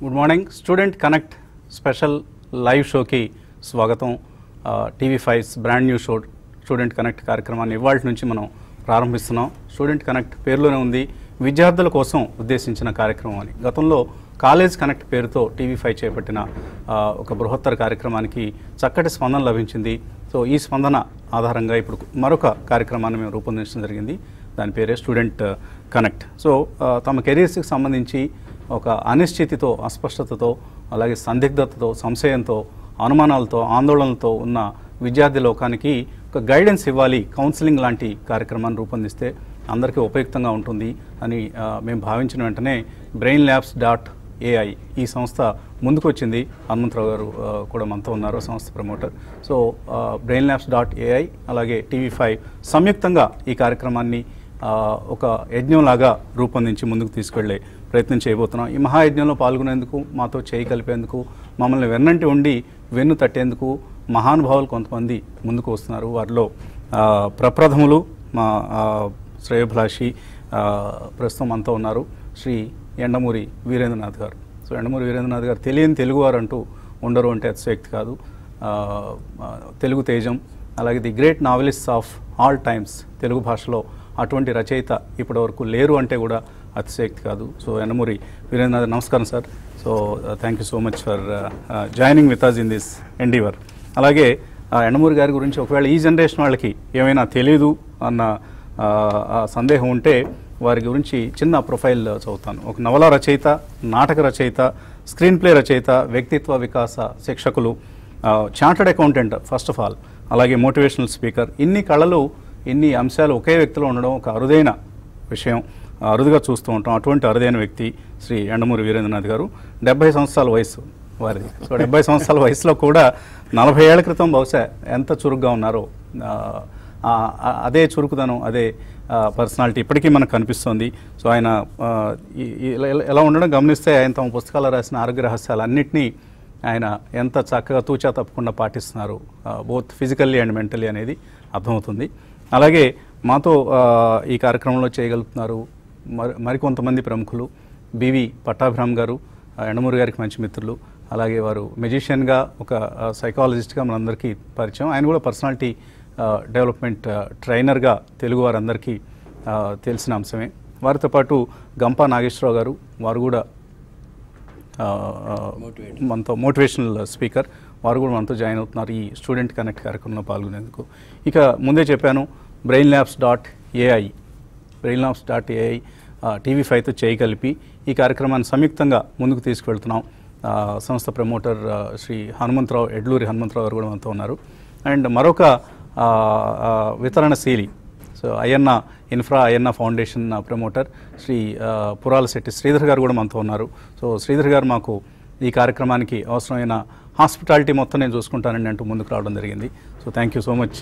Good morning student connect special live షోకి స్వాగతం TV five's brand new show student connect కార్యక్రమాన్ని ఇవాళ నుంచి మనం ప్రారంభిస్తున్నాం స్టూడెంట్ కనెక్ట్ పేరులోనే ఉంది విద్యార్థుల కోసం ఉద్దేశించిన కార్యక్రమం అని గతంలో కాలేజ్ కనెక్ట్ పేరుతో టీవీ ఫైవ్ చేపట్టిన ఆ, ఒక బృహత్తర కార్యక్రమానికి చక్కటి స్పందన లభించింది సో ఈ స్పందన ఆధారంగా ఇప్పుడు మరొక కార్యక్రమాన్ని మేము రూపొందించడం జరిగింది దాని పేరే స్టూడెంట్ కనెక్ట్ సో ఆ, తమ కెరీర్స్కి సంబంధించి ఒక అనిశ్చితితో అస్పష్టతతో అలాగే సందిగ్ధతతో సంశయంతో అనుమానాలతో ఆందోళనలతో ఉన్న విద్యార్థి లోకానికి ఒక గైడెన్స్ ఇవ్వాలి కౌన్సిలింగ్ లాంటి కార్యక్రమాన్ని రూపొందిస్తే అందరికీ ఉపయుక్తంగా ఉంటుంది అని ఆ, మేము భావించిన వెంటనే బ్రెయిన్ ల్యాబ్స్ డాట్ ఏఐ ఈ సంస్థ ముందుకొచ్చింది హనుమంతరావు గారు ఆ, కూడా మనతో ఉన్నారు సంస్థ promoter so brain labs dot AI అలాగే టీవీ ఫైవ్ సంయుక్తంగా ఈ కార్యక్రమాన్ని ఆ, ఒక యజ్ఞంలాగా రూపొందించి ముందుకు తీసుకెళ్లే ప్రయత్నం చేయబోతున్నాం ఈ మహాయజ్ఞంలో పాల్గొనేందుకు మాతో చేయి కలిపేందుకు మమ్మల్ని వెన్నంటి ఉండి వెన్ను తట్టేందుకు మహానుభావులు కొంతమంది ముందుకు వస్తున్నారు వారిలో ఆ, ప్రప్రథములు మా ఆ, శ్రేయోభిలాషి ఆ, ప్రస్తుతం మనతో ఉన్నారు శ్రీ ఎండమూరి వీరేంద్రనాథ్ గారు సో ఎండమూరి వీరేంద్రనాథ్ గారు తెలియని తెలుగువారు అంటూ ఉండరు అంటే అతిశయక్తి కాదు ఆ, ఆ, తెలుగు తేజం అలాగే the great novelist of all times Telugu భాషలో అటువంటి రచయిత ఇప్పటివరకు లేరు అంటే కూడా అతిశయక్తి కాదు సో ఎండమూరి వీరేంద్రనాథ్ నమస్కారం sir so thank you so much for joining with us in this endeavour అలాగే ఆ, ఎండమూరి గారి గురించి ఒకవేళ ఈ జనరేషన్ వాళ్ళకి ఏమైనా తెలియదు అన్న ఆ, ఆ సందేహం ఉంటే వారి గురించి చిన్న ప్రొఫైల్ చదువుతాను ఒక నవల రచయిత నాటక రచయిత స్క్రీన్ ప్లే రచయిత వ్యక్తిత్వ వికాస శిక్షకులు chartered accountant first of all అలాగే మోటివేషనల్ స్పీకర్ ఇన్ని కళలు ఇన్ని అంశాలు ఒకే వ్యక్తిలో ఉండడం ఒక అరుదైన విషయం అరుదుగా చూస్తూ ఉంటాం అటువంటి అరుదైన వ్యక్తి శ్రీ ఎండమూరి వీరేంద్రనాథ్ గారు డెబ్బై సంవత్సరాల వయసు వారిది సో డెబ్బై సంవత్సరాల వయసులో కూడా నలభై ఏళ్ల క్రితం బహుశా ఎంత చురుగ్గా ఉన్నారో ఆ, ఆ, ఆ, అదే చురుకుదనం అదే పర్సనాలిటీ ఇప్పటికీ మనకు కనిపిస్తుంది సో ఆయన ఆ, ఈ- ఈ- ఇలా- ఇలా- ఎలా ఉండడం గమనిస్తే ఆయన తమ పుస్తకాలు రాసిన ఆరోగ్య రహస్యాలు అన్నింటినీ ఆయన ఎంత చక్కగా తూచా తప్పకుండా పాటిస్తున్నారు బోత్ ఫిజికల్లీ అండ్ మెంటలీ అనేది అర్థమవుతుంది అలాగే మాతో ఆ, ఈ కార్యక్రమంలో చేయగలుగుతున్నారు మరి మరికొంతమంది ప్రముఖులు బివి పట్టాభిరామ్ గారు ఆ, ఎండమూరి గారికి మంచి మిత్రులు అలాగే వారు మెజిషియన్గా ఒక సైకాలజిస్ట్గా మనందరికీ పరిచయం ఆయన కూడా పర్సనాలిటీ డెవలప్మెంట్ ట్రైనర్గా తెలుగు వారందరికీ ఆ, తెలిసిన అంశమే వారితో పాటు గంపా నాగేశ్వరరావు గారు వారు కూడా ఆ, ఆ, మనతో మోటివేషనల్ స్పీకర్ వారు కూడా మనతో జాయిన్ అవుతున్నారు ఈ స్టూడెంట్ కనెక్ట్ కార్యక్రమంలో పాల్గొనేందుకు ఇక ముందే చెప్పాను brain labs dot AI brain labs dot AI TV ఫైవ్తో చేయి కలిపి ఈ కార్యక్రమాన్ని సంయుక్తంగా ముందుకు తీసుకువెళ్తున్నాం ఆ, సంస్థ ప్రమోటర్ ఆ, శ్రీ హనుమంతరావు ఎడ్లూరి హనుమంతరావు గారు కూడా మనతో ఉన్నారు అండ్ మరొక ఆ, ఆ, వితరణశీలి so Ayyanna infra Ayyanna foundation promoter Shri ఆ, పురాల శెట్టి శ్రీధర్ గారు కూడా మనతో ఉన్నారు సో శ్రీధర్ గారు మాకు ఈ కార్యక్రమానికి అవసరమైన హాస్పిటాలిటీ మొత్తం నేను చూసుకుంటానండి అంటూ ముందుకు రావడం జరిగింది so thank you so much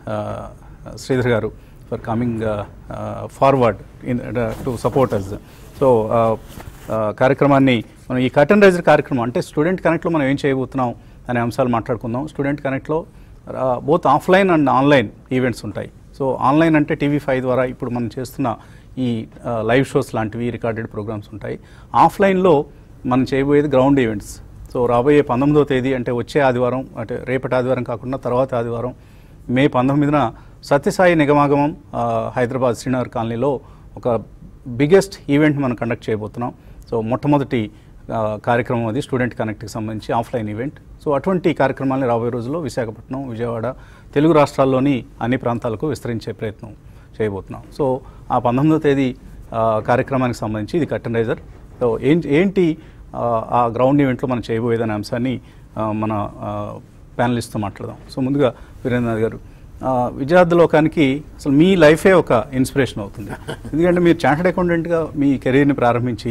Sridhar గారు for coming forward in to support us so కార్యక్రమాన్ని మనం ఈ కటన్ రైజర్ కార్యక్రమం అంటే స్టూడెంట్ కనెక్ట్లో మనం ఏం చేయబోతున్నాం అనే అంశాలు మాట్లాడుకుందాం స్టూడెంట్ కనెక్ట్లో both offline and online events ఉంటాయి సో ఆన్లైన్ అంటే టీవీ ఫైవ్ ద్వారా ఇప్పుడు మనం చేస్తున్న ఈ లైవ్ షోస్ లాంటివి రికార్డెడ్ ప్రోగ్రామ్స్ ఉంటాయి ఆఫ్లైన్లో మనం చేయబోయేది గ్రౌండ్ ఈవెంట్స్ సో రాబోయే పంతొమ్మిదవ తేదీ అంటే వచ్చే ఆదివారం అంటే రేపటి ఆదివారం కాకుండా తర్వాత ఆదివారం మే పంతొమ్మిదిన సత్యసాయి నిగమాగమం ఆ, హైదరాబాద్ శ్రీనగర్ కాలనీలో ఒక బిగ్గెస్ట్ ఈవెంట్ మనం కండక్ట్ చేయబోతున్నాం సో మొట్టమొదటి ఆ, కార్యక్రమం అది స్టూడెంట్ కనెక్ట్కి సంబంధించి ఆఫ్లైన్ ఈవెంట్ సో అటువంటి కార్యక్రమాన్ని రాబోయే రోజుల్లో విశాఖపట్నం విజయవాడ తెలుగు రాష్ట్రాల్లోని అన్ని ప్రాంతాలకు విస్తరించే ప్రయత్నం చేయబోతున్నాం సో ఆ పంతొమ్మిదో తేదీ ఆ, కార్యక్రమానికి సంబంధించి ఇది కట్టన్ రైజర్ సో ఏం ఏంటి ఆ, ఆ గ్రౌండ్ ఈవెంట్లో మనం చేయబోయేదనే అంశాన్ని ఆ, మన ప్యానలిస్ట్తో మాట్లాడదాం సో ముందుగా వీరేంద్రనాథ్ గారు ఆ, విద్యార్థి లోకానికి అసలు మీ లైఫే ఒక ఇన్స్పిరేషన్ అవుతుంది ఎందుకంటే మీరు చార్టెడ్ అకౌంటెంట్గా మీ కెరీర్ని ప్రారంభించి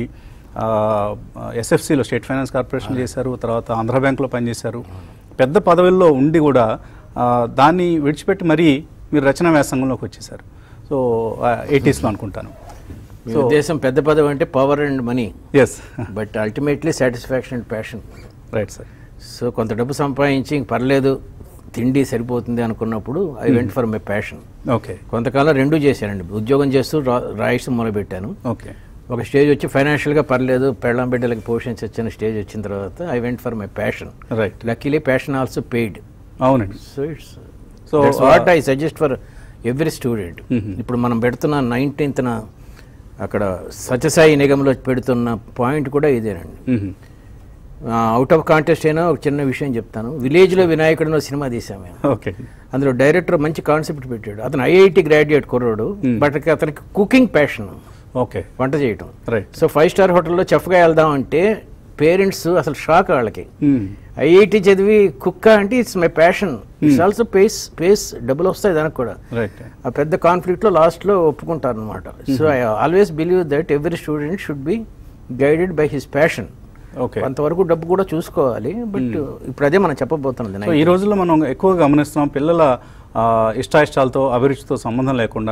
ఎస్ఎఫ్సిలో స్టేట్ ఫైనాన్స్ కార్పొరేషన్ చేశారు తర్వాత ఆంధ్ర బ్యాంక్లో పనిచేశారు పెద్ద పదవుల్లో ఉండి కూడా ఆ, దాన్ని విడిచిపెట్టి మరీ మీరు రచనా వ్యాసంగంలోకి వచ్చేసారు సో ఎయిటీస్లో అనుకుంటాను మీ ఉద్దేశం పెద్ద పదవి అంటే power and money yes but ultimately satisfaction and passion right sir so కొంత డబ్బు సంపాదించి ఇంక పర్లేదు తిండి సరిపోతుంది అనుకున్నప్పుడు I went for my passion okay కొంతకాలం రెండూ చేశానండి ఉద్యోగం చేస్తూ రా- రాయడం మొదలుపెట్టాను ఓకే ఒక స్టేజ్ వచ్చి ఫైనాన్షియల్గా పర్లేదు పెళ్ళం బిడ్డలకి పోషించొచ్చిన స్టేజ్ వచ్చిన తర్వాత I went for my passion right luckily passion also paid అవునండి so it's So, so what I suggest for every student ఇప్పుడు మనం పెడుతున్న నైన్టీన్త్న అక్కడ సత్యసాయి నిగంలో పెడుతున్న పాయింట్ కూడా ఇదేనండి మ్మ్. అవుట్ ఆఫ్ కాంటెస్ట్ అయినా ఒక చిన్న విషయం చెప్తాను విలేజ్లో వినాయకుడు సినిమా తీసాం మేము ఓకే అందులో డైరెక్టర్ మంచి కాన్సెప్ట్ పెట్టాడు అతను ఐఐటి గ్రాడ్యుయేట్ కుర్రాడు బట్ అతనికి కుకింగ్ ప్యాషన్ ఓకే వంట చేయటం రైట్ సో ఫైవ్ స్టార్ హోటల్లో చెఫ్గా వెళ్దాం అంటే పేరెంట్స్ అసలు షాక్ వాళ్ళకి మ్మ్. ఐఐటి చదివి కుక్క అంటే it's my passion it's also pays pays డబ్బులు వస్తాయి దానికి కూడా రైట్ ఆ పెద్ద కాన్ఫ్లిక్ట్లో లాస్ట్లో ఒప్పుకుంటారు అనమాట so I always believe that every student should be guided by his passion okay కొంతవరకు డబ్బు కూడా చూసుకోవాలి బట్ ఇప్పుడు అదే మనం చెప్పబోతున్నది సో ఈ రోజుల్లో మనం ఎక్కువగా గమనిస్తున్నాం పిల్లల ఆ, ఇష్టాయిష్టాలతో అభిరుచితో సంబంధం లేకుండా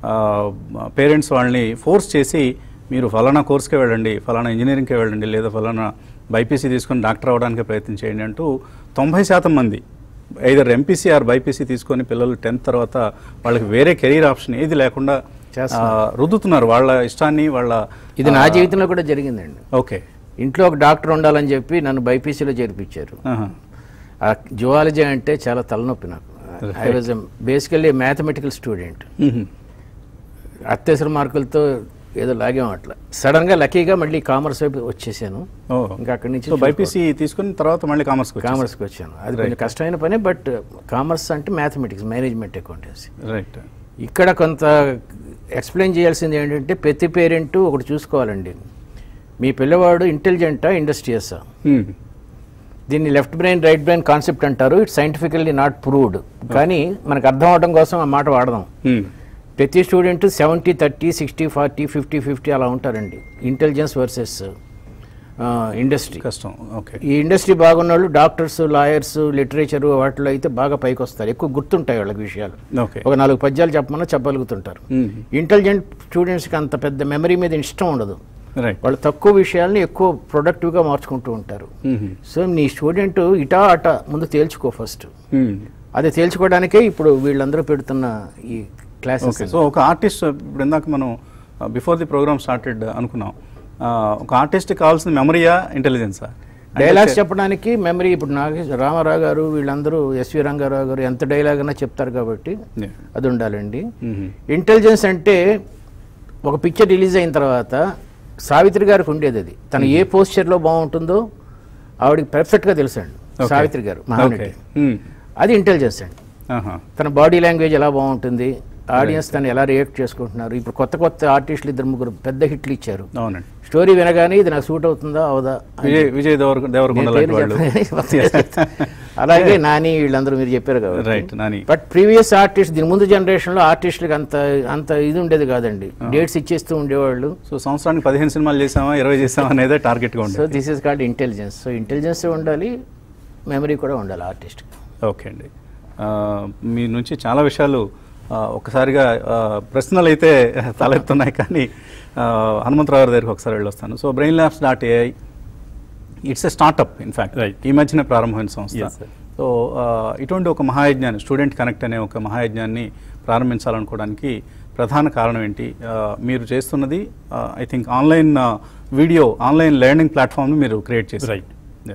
పేరెంట్స్ వాళ్ళని ఫోర్స్ చేసి మీరు ఫలానా కోర్స్కే వెళ్ళండి ఫలానా ఇంజనీరింగ్కే వెళ్ళండి లేదా ఫలానా బైపీసీ తీసుకొని డాక్టర్ అవ్వడానికి ప్రయత్నం చేయండి అంటూ తొంభై శాతం మంది ఐదర్ ఎంపీసీ ఆర్ బైపీసీ తీసుకొని పిల్లలు టెన్త్ తర్వాత వాళ్ళకి వేరే కెరీర్ ఆప్షన్ ఏది లేకుండా ఆ, రుద్దుతున్నారు వాళ్ళ ఇష్టాన్ని వాళ్ళ ఇది నా జీవితంలో కూడా జరిగిందండి ఓకే ఇంట్లో ఒక డాక్టర్ ఉండాలని చెప్పి నన్ను బైపీసీలో చేర్పించారు ఆహా. ఆ జువాలజీ అంటే చాలా తలనొప్పి నాకు I was basically mathematical student hmm. అత్యవసర మార్కులతో ఏదో లాగాం అట్లా సడన్గా లక్కీగా మళ్ళీ కామర్స్ వైపు వచ్చేసాను ఓ ఇంకా అక్కడి నుంచి సో బైపీసీ తీసుకుని తర్వాత మళ్ళీ కామర్స్కి వచ్చారు కామర్స్కి వచ్చాను అది కొంచెం కష్టమైన పని బట్ కామర్స్ అంటే మ్యాథమెటిక్స్ మేనేజ్మెంట్ అకౌంటెన్సీ రైట్ ఇక్కడ కొంత ఎక్స్ప్లెయిన్ చేయాల్సింది ఏంటంటే ప్రతి పేరెంట్ ఒకటి చూసుకోవాలండి మీ పిల్లవాడు ఇంటెలిజెంటా ఇండస్ట్రియసా మ్మ్. దీన్ని left brain right brain concept అంటారు ఇట్ సైంటిఫికల్లీ నాట్ ప్రూవ్డ్ కానీ మనకు అర్థం అవడం కోసం ఆ మాట వాడదాం మ్మ్. ప్రతి student seventy thirty sixty forty fifty fifty అలా ఉంటారండి ఇంటెలిజెన్స్ వర్సెస్ ఇండస్ట్రీ కష్టం ఓకే ఈ ఇండస్ట్రీ బాగున్న వాళ్ళు డాక్టర్స్ లాయర్స్ లిటరేచర్ వాటిలో అయితే బాగా పైకి వస్తారు ఎక్కువ గుర్తుంటాయి వాళ్ళకి విషయాలు ఓకే ఒక నాలుగు పద్యాలు చెప్పమన్నా చెప్పగలుగుతుంటారు ఇంటెలిజెంట్ స్టూడెంట్స్కి అంత పెద్ద మెమరీ మీద ఇష్టం ఉండదు రైట్ వాళ్ళు తక్కువ విషయాల్ని ఎక్కువ ప్రొడక్టివ్గా మార్చుకుంటూ ఉంటారు సో నీ స్టూడెంట్ ఇటా అట ముందు తేల్చుకో ఫస్ట్ అది తేల్చుకోవడానికే ఇప్పుడు వీళ్ళందరూ పెడుతున్న ఈ క్లాసెస్ ఓకే సో ఒక ఆర్టిస్ట్ ఇప్పుడు ఇందాక మనం బిఫోర్ ది ప్రోగ్రామ్ స్టార్టెడ్ అనుకున్నాం ఆ, ఒక ఆర్టిస్ట్ కావాల్సిన మెమరీయా ఇంటెలిజెన్సా డైలాగ్స్ చెప్పడానికి మెమరీ ఇప్పుడు నాగేశ్ రామారావు గారు వీళ్ళందరూ ఎస్వి రంగారావు గారు ఎంత డైలాగ్ అయినా చెప్తారు కాబట్టి అది ఉండాలండి ఇంటెలిజెన్స్ అంటే ఒక పిక్చర్ రిలీజ్ అయిన తర్వాత సావిత్రి గారికి ఉండేది అది తను ఏ పోస్చర్లో బాగుంటుందో ఆవిడకి పర్ఫెక్ట్గా తెలుసండి సావిత్రి గారు ఓకే మహానటి అది ఇంటెలిజెన్స్ అండి తన బాడీ లాంగ్వేజ్ ఎలా బాగుంటుంది ఆడియన్స్ తను ఎలా రియాక్ట్ చేసుకుంటున్నారు ఇప్పుడు కొత్త కొత్త ఆర్టిస్టులు ఇద్దరు ముగ్గురు పెద్ద హిట్లు ఇచ్చారు అవునండి స్టోరీ వినగానే ఇది నాకు సూట్ అవుతుందా అవదా విజయ్ విజయ్ దేవర దేవరకొండ నేను లాంటి పేరు వాళ్ళు చెప్పను. అలాగే నాని వీళ్ళందరూ మీరు చెప్పారు కాబట్టి right Nani but previous artist దీని ముందు జనరేషన్లో ఆర్టిస్టులకు అంత అంత ఇది ఉండేది కాదండి డేట్స్ ఇచ్చేస్తూ ఉండేవాళ్ళు సో సంవత్సరానికి పదిహేను సినిమాలు చేసామా ఇరవై చేసామా అనేదే టార్గెట్గా సో ఉండేది this is called intelligence so intelligence ఉండాలి మెమరీ కూడా ఉండాలి ఆర్టిస్ట్ ఓకే అండి ఆ, మీ నుంచి చాలా విషయాలు ఆ, ఒక్కసారిగా ఆ, ప్రశ్నలు అయితే తలెత్తున్నాయి కానీ ఆ, హనుమంతరావు గారి దగ్గరికి ఒకసారి వెళ్ళొస్తాను so brain labs dot AI it's a startup in fact Right. ఈ మధ్యనే ప్రారంభమైన సంస్థ Yes, sir. సో ఆ, ఇటువంటి ఒక మహాయజ్ఞాన్ని స్టూడెంట్ కనెక్ట్ అనే ఒక మహాయజ్ఞాన్ని ప్రారంభించాలనుకోవడానికి ప్రధాన కారణం ఏంటి ఆ, మీరు చేస్తున్నది I think online video online learning ప్లాట్ఫామ్ని మీరు క్రియేట్ చేశారు రైట్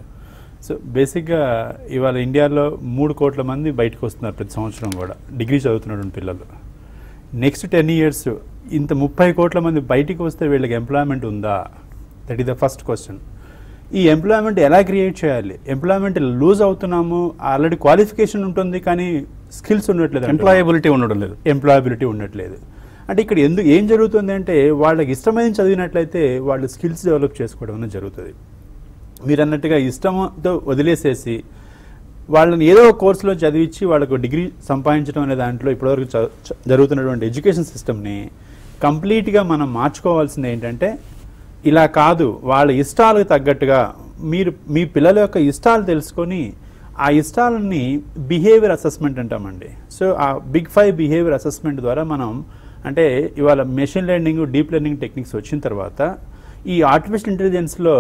సో బేసిక్గా ఇవాళ ఇండియాలో మూడు కోట్ల మంది బయటకు వస్తున్నారు ప్రతి సంవత్సరం కూడా డిగ్రీ చదువుతున్నటువంటి పిల్లలు నెక్స్ట్ టెన్ ఇయర్స్ ఇంత ముప్పై కోట్ల మంది బయటికి వస్తే వీళ్ళకి ఎంప్లాయ్మెంట్ ఉందా that is the first question ఈ ఎంప్లాయ్మెంట్ ఎలా క్రియేట్ చేయాలి ఎంప్లాయ్మెంట్ లూజ్ అవుతున్నాము ఆల్రెడీ క్వాలిఫికేషన్ ఉంటుంది కానీ స్కిల్స్ ఉండట్లేదు అంటున్నారు. ఎంప్లాయబిలిటీ ఉండడం లేదు ఎంప్లాయబిలిటీ ఉండట్లేదు అంటే ఇక్కడ ఎందుకు ఏం జరుగుతుంది అంటే వాళ్ళకి ఇష్టమైన చదివినట్లయితే వాళ్ళు స్కిల్స్ డెవలప్ చేసుకోవడం అనేది జరుగుతుంది మీరు అన్నట్టుగా ఇష్టంతో వదిలేసేసి వాళ్ళని ఏదో ఒక కోర్సులో చదివించి వాళ్ళకు డిగ్రీ సంపాదించడం అనే దాంట్లో ఇప్పటివరకు చ- చ- జరుగుతున్నటువంటి ఎడ్యుకేషన్ సిస్టమ్ని కంప్లీట్గా మనం మార్చుకోవాల్సింది ఏంటంటే ఇలా కాదు వాళ్ళ ఇష్టాలకు తగ్గట్టుగా మీరు మీ పిల్లల యొక్క ఇష్టాలు తెలుసుకొని ఆ ఇష్టాలని బిహేవియర్ అసెస్మెంట్ అంటామండి సో ఆ బిగ్ ఫైవ్ బిహేవియర్ అసెస్మెంట్ ద్వారా మనం అంటే ఇవాళ machine learning deep learning techniques వచ్చిన తర్వాత ఈ ఆర్టిఫిషియల్ ఇంటెలిజెన్స్లో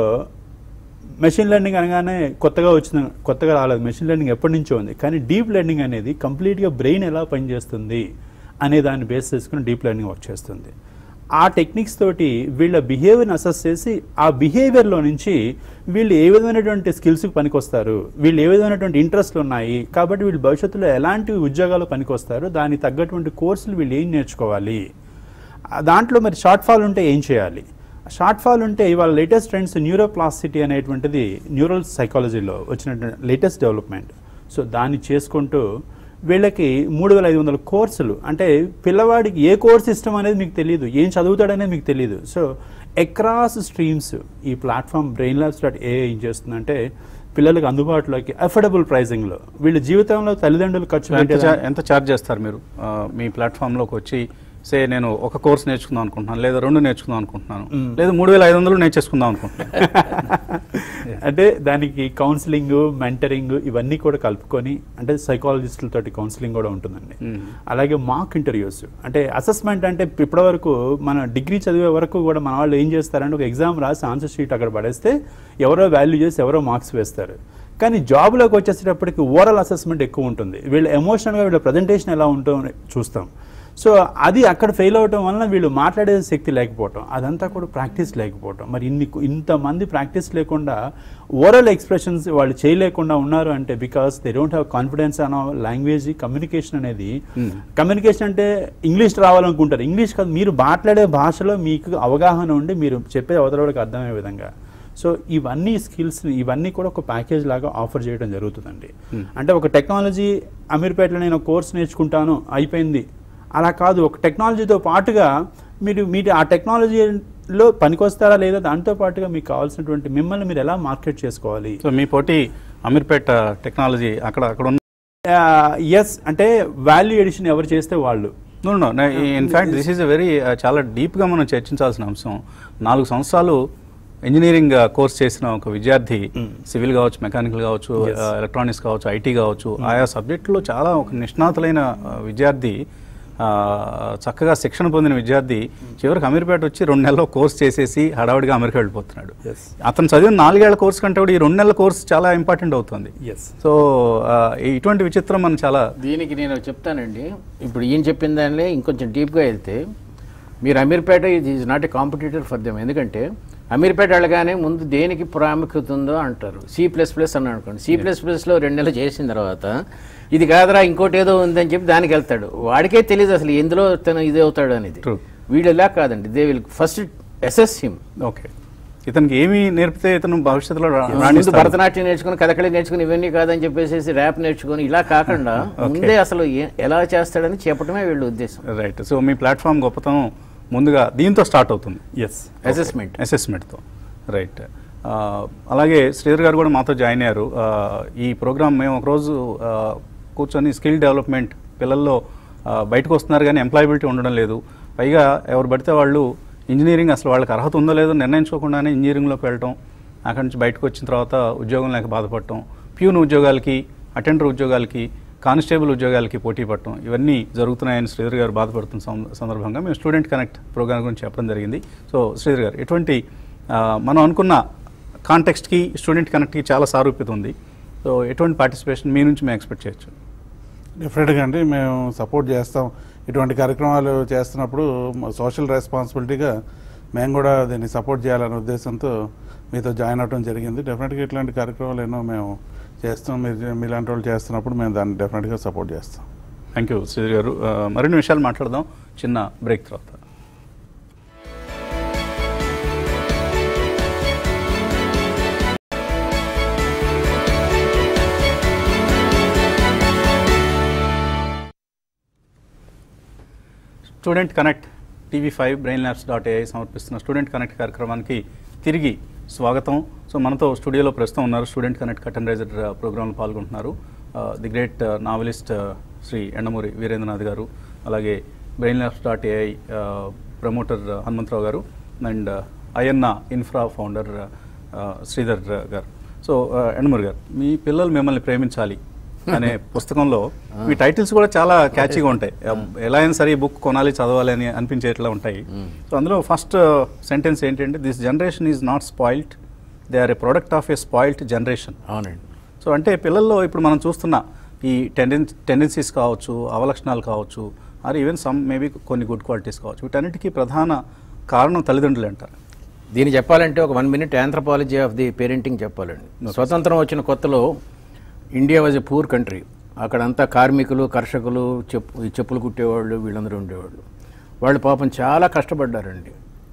మెషిన్ లెర్నింగ్ అనగానే కొత్తగా వచ్చిన కొత్తగా రాలేదు మెషిన్ లెర్నింగ్ ఎప్పటి నుంచో ఉంది కానీ డీప్ లెర్నింగ్ అనేది కంప్లీట్గా బ్రెయిన్ ఎలా పనిచేస్తుంది అనే దాన్ని బేస్ చేసుకుని డీప్ లెర్నింగ్ వర్క్ చేస్తుంది ఆ టెక్నిక్స్ తోటి వీళ్ళ బిహేవియర్ని అసెస్ చేసి ఆ బిహేవియర్లో నుంచి వీళ్ళు ఏ విధమైనటువంటి స్కిల్స్కి పనికొస్తారు వీళ్ళు ఏ విధమైనటువంటి ఇంట్రెస్ట్లు ఉన్నాయి కాబట్టి వీళ్ళు భవిష్యత్తులో ఎలాంటి ఉద్యోగాలు పనికొస్తారు దానికి తగ్గటువంటి కోర్సులు వీళ్ళు ఏం నేర్చుకోవాలి ఆ దాంట్లో మరి షార్ట్ ఫాల్ ఉంటే ఏం చేయాలి షార్ట్ ఫాల్ ఉంటే ఇవాళ లేటెస్ట్ ట్రెండ్స్ న్యూరోప్లాసిటీ అనేటువంటిది న్యూరల్ సైకాలజీలో వచ్చినటువంటి లేటెస్ట్ డెవలప్మెంట్ సో దాన్ని చేసుకుంటూ వీళ్ళకి మూడు వేల ఐదు వందల కోర్సులు అంటే పిల్లవాడికి ఏ కోర్స్ ఇష్టం అనేది మీకు తెలియదు ఏం చదువుతాడనేది మీకు తెలియదు సో అక్రాస్ స్ట్రీమ్స్ ఈ platform brain labs dot A ఏం చేస్తుందంటే పిల్లలకు అందుబాటులోకి అఫోర్డబుల్ ప్రైజింగ్లో వీళ్ళ జీవితంలో తల్లిదండ్రులు ఖర్చు ఎంత పెట్టే చా- ఎంత ఛార్జ్ చేస్తారు మీరు ఆ, మీ ప్లాట్ఫామ్లోకి వచ్చి సే నేను ఒక కోర్స్ నేర్చుకుందాం అనుకుంటున్నాను లేదా రెండు నేర్చుకుందాం అనుకుంటున్నాను లేదా మూడు వేల ఐదు వందలు నేర్చేసుకుందాం అనుకుంటున్నాను అంటే దానికి కౌన్సిలింగ్ మెంటరింగ్ ఇవన్నీ కూడా కలుపుకొని అంటే సైకాలజిస్టులతోటి కౌన్సిలింగ్ కూడా ఉంటుందండి మ్మ్. అలాగే మాక్ ఇంటర్వ్యూస్ అంటే అసెస్మెంట్ అంటే ఇప్పటివరకు మన డిగ్రీ చదివే వరకు కూడా మన వాళ్ళు ఏం చేస్తారంటే ఒక ఎగ్జామ్ రాసి ఆన్సర్ షీట్ అక్కడ పడేస్తే ఎవరో వాల్యూ చేసి ఎవరో మార్క్స్ వేస్తారు కానీ జాబ్లోకి వచ్చేసేటప్పటికి ఓవరాల్ అసెస్మెంట్ ఎక్కువ ఉంటుంది వీళ్ళ ఎమోషనల్గా వీళ్ళ ప్రజెంటేషన్ ఎలా ఉంటుందో చూస్తాం సో అది అక్కడ ఫెయిల్ అవటం వలన వీళ్ళు మాట్లాడే శక్తి లేకపోవటం అదంతా కూడా ప్రాక్టీస్ లేకపోవటం మరి ఇన్ని ఇంతమంది ప్రాక్టీస్ లేకుండా ఓరల్ ఎక్స్ప్రెషన్స్ వాళ్ళు చేయలేకుండా ఉన్నారు అంటే because they don't have confidence అన్న లాంగ్వేజ్ కమ్యూనికేషన్ అనేది కమ్యూనికేషన్ అంటే ఇంగ్లీష్ రావాలనుకుంటారు ఇంగ్లీష్ కాదు మీరు మాట్లాడే భాషలో మీకు అవగాహన ఉండి మీరు చెప్పే అవతలకి అర్థమయ్యే విధంగా సో ఇవన్నీ స్కిల్స్ ఇవన్నీ కూడా ఒక ప్యాకేజ్ లాగా ఆఫర్ చేయడం జరుగుతుందండి అంటే ఒక టెక్నాలజీ అమీర్పేటలో నేను కోర్స్ నేర్చుకుంటాను అయిపోయింది అలా కాదు ఒక టెక్నాలజీతో పాటుగా మీరు మీరు ఆ టెక్నాలజీలో పనికొస్తారా లేదా దాంతో పాటుగా మీకు కావాల్సినటువంటి మిమ్మల్ని మీరు ఎలా మార్కెట్ చేసుకోవాలి సో మీ పోటీ అమీర్పేట టెక్నాలజీ అక్కడ అక్కడ ఉన్న ఎస్ అంటే వాల్యూ ఎడిషన్ ఎవరు చేస్తే వాళ్ళు no no in fact this is a very చాలా డీప్గా మనం చర్చించాల్సిన అంశం నాలుగు సంవత్సరాలు ఇంజనీరింగ్ కోర్స్ చేసిన ఒక విద్యార్థి సివిల్ కావచ్చు మెకానికల్ కావచ్చు ఎలక్ట్రానిక్స్ కావచ్చు ఐటీ కావచ్చు ఆయా సబ్జెక్టులో చాలా ఒక నిష్ణాతులైన ఆ, విద్యార్థి ఆ, చక్కగా శిక్షణ పొందిన విద్యార్థి చివరికి అమీర్పేట వచ్చి రెండు నెలల్లో కోర్స్ చేసేసి హడావుడిగా అమెరికా వెళ్ళిపోతున్నాడు Yes. అతను చదివిన నాలుగేళ్ల కోర్స్ కంటే కూడా ఈ రెండు నెలల కోర్స్ చాలా ఇంపార్టెంట్ అవుతుంది ఎస్ సో ఆ, ఇటువంటి విచిత్రం మనం చాలా దీనికి నేను చెప్తానండి ఇప్పుడు ఈయన చెప్పిన దానిలో ఇంకొంచెం డీప్గా వెళ్తే మీరు అమీర్పేట ఇది is not a competitor for them ఎందుకంటే అమీర్పేట వెళ్ళగానే ముందు దేనికి ప్రాముఖ్యత ఉందో అంటారు సి ప్లస్ ప్లస్ అని అనుకోండి సి ప్లస్ ప్లస్లో రెండు నెలలు చేసిన తర్వాత ఇది కాదురా ఇంకోటి ఏదో ఉందని చెప్పి దానికి వెళ్తాడు వాడికే తెలియదు అసలు ఎందులో తను ఇది అవుతాడు అనేది True. వీడు ఇలా కాదండి they will first assess him okay ఇతనికి ఏమి నేర్పితే ఇతను భవిష్యత్తులో రా- ముందు రాణిస్తాడు? భరతనాట్యం నేర్చుకుని కథకళి నేర్చుకుని ఇవన్నీ కాదని చెప్పేసి ర్యాప్ నేర్చుకుని ఇలా కాకుండా ముందే అసలు ఏ- ఎలా చేస్తాడని చెప్పడమే వీళ్ళ ఉద్దేశం రైట్ సో మీ ప్లాట్ఫామ్ గొప్పతనం ముందుగా దీంతో స్టార్ట్ అవుతుంది ఎస్ అసెస్మెంట్ అసెస్మెంట్తో రైట్ అలాగే శ్రీధర్ గారు కూడా మాతో జాయిన్ అయ్యారు ఆ, ఈ ప్రోగ్రామ్ మేము ఒకరోజు ఆ, కూర్చొని స్కిల్ డెవలప్మెంట్ పిల్లల్లో ఆ, బయటకు వస్తున్నారు కానీ ఎంప్లాయబిలిటీ ఉండడం లేదు పైగా ఎవరు పడితే వాళ్ళు ఇంజనీరింగ్ అసలు వాళ్ళకి అర్హత ఉందో లేదో నిర్ణయించుకోకుండానే ఇంజనీరింగ్లోకి వెళ్ళటం అక్కడి నుంచి బయటకు వచ్చిన తర్వాత ఉద్యోగం లేక బాధపడటం ప్యూన్ ఉద్యోగాలకి అటెండర్ ఉద్యోగాలకి కానిస్టేబుల్ ఉద్యోగాలకి పోటీ పడటం ఇవన్నీ జరుగుతున్నాయని శ్రీధర్ గారు బాధపడుతున్న సం- సందర్భంగా మేము స్టూడెంట్ కనెక్ట్ ప్రోగ్రామ్ గురించి చెప్పడం జరిగింది సో శ్రీధర్ గారు ఎటువంటి ఆ, మనం అనుకున్న కాంటెక్స్ట్కి స్టూడెంట్ కనెక్ట్కి చాలా సారూప్యత ఉంది సో ఎటువంటి పార్టిసిపేషన్ మీ నుంచి మేము ఎక్స్పెక్ట్ చేయొచ్చు డెఫినెట్గా అండి మేము సపోర్ట్ చేస్తాం ఇటువంటి కార్యక్రమాలు చేస్తున్నప్పుడు సోషల్ రెస్పాన్సిబిలిటీగా మేము కూడా దీన్ని సపోర్ట్ చేయాలనే ఉద్దేశంతో మీతో జాయిన్ అవ్వడం జరిగింది డెఫినెట్గా ఇట్లాంటి కార్యక్రమాలు ఎన్నో మేము చేస్తాం మీరు మీలాంటి వాళ్ళు చేస్తున్నప్పుడు మేము దాన్ని డెఫినెట్గా సపోర్ట్ చేస్తాం థ్యాంక్ యూ శ్రీధర్ గారు ఆ, మరిన్ని విషయాలు మాట్లాడదాం చిన్న బ్రేక్ తర్వాత student connect TV five brain labs dot AI సమర్పిస్తున్న స్టూడెంట్ కనెక్ట్ కార్యక్రమానికి తిరిగి స్వాగతం సో మనతో స్టూడియోలో ప్రస్తుతం ఉన్నారు స్టూడెంట్ కనెక్ట్ కటన్ రైజర్ ప్రోగ్రాంలో పాల్గొంటున్నారు the great novelist Shri Yandamuri Veerendranath గారు అలాగే brain labs dot AI promoter Hanumantharao గారు and Ayyanna infra founder Sridhar గారు సో ఎండమూరి గారు మీ పిల్లలు మిమ్మల్ని ప్రేమించాలి అనే పుస్తకంలో మీ టైటిల్స్ కూడా చాలా క్యాచీగా ఉంటాయి ఎలా అయినా సరే ఈ బుక్ కొనాలి చదవాలి అని అనిపించేట్లా ఉంటాయి సో అందులో ఫస్ట్ సెంటెన్స్ ఏంటంటే this generation is not spoiled they are a product of a spoiled generation అవునండి సో అంటే పిల్లల్లో ఇప్పుడు మనం చూస్తున్న ఈ టెండెన్ టెండెన్సీస్ కావచ్చు అవలక్షణాలు కావచ్చు ఆర్ ఈవెన్ సమ్ మేబీ కొన్ని గుడ్ క్వాలిటీస్ కావచ్చు వీటన్నిటికీ ప్రధాన కారణం తల్లిదండ్రులు అంటారు దీన్ని చెప్పాలంటే ఒక one minute anthropology of the parenting చెప్పాలండి స్వతంత్రం వచ్చిన కొత్తలో India was a poor country అక్కడంతా కార్మికులు కర్షకులు చెప్పు ఈ చెప్పులు కుట్టేవాళ్ళు వీళ్ళందరూ ఉండేవాళ్ళు వాళ్ళు పాపం చాలా కష్టపడ్డారండి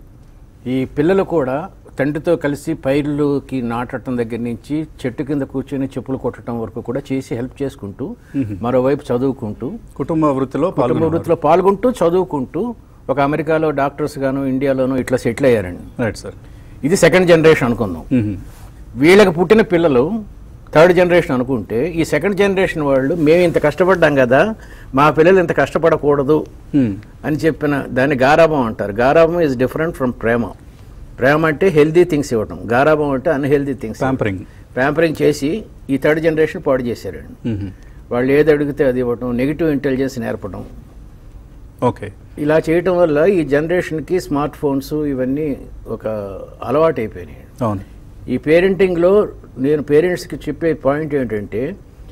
ఈ పిల్లలు కూడా తండ్రితో కలిసి పైర్లుకి నాటడం దగ్గర నుంచి చెట్టు కింద కూర్చొని చెప్పులు కొట్టడం వరకు కూడా చేసి హెల్ప్ చేసుకుంటూ మరోవైపు చదువుకుంటూ కుటుంబ వృత్తిలో కుటుంబ పాల్గొన వృత్తిలో పాల్గొంటూ చదువుకుంటూ ఒక అమెరికాలో డాక్టర్స్ గాను ఇండియాలోనూ ఇట్లా సెటిల్ అయ్యారండి రైట్ సార్ ఇది సెకండ్ జనరేషన్ అనుకుందాం వీళ్ళకి పుట్టిన పిల్లలు థర్డ్ జనరేషన్ అనుకుంటే ఈ సెకండ్ జనరేషన్ వాళ్ళు మేము ఇంత కష్టపడ్డాం కదా మా పిల్లలు ఇంత కష్టపడకూడదు అని చెప్పిన దాన్ని గారాబం అంటారు గారాబం ఇస్ డిఫరెంట్ ఫ్రమ్ ప్రేమ ప్రేమ అంటే హెల్దీ థింగ్స్ ఇవ్వటం గారాబం అంటే అన్హెల్దీ థింగ్స్ Pampering. ప్యాంపరింగ్ చేసి ఈ థర్డ్ జనరేషన్ పాడు చేశారండి వాళ్ళు ఏది అడిగితే అది ఇవ్వటం నెగిటివ్ ఇంటెలిజెన్స్ నేర్పడం ఓకే ఇలా చేయటం వల్ల ఈ జనరేషన్కి స్మార్ట్ ఫోన్స్ ఇవన్నీ ఒక అలవాటు అయిపోయినాయి అవును ఈ పేరెంటింగ్లో నేను పేరెంట్స్కి చెప్పే పాయింట్ ఏంటంటే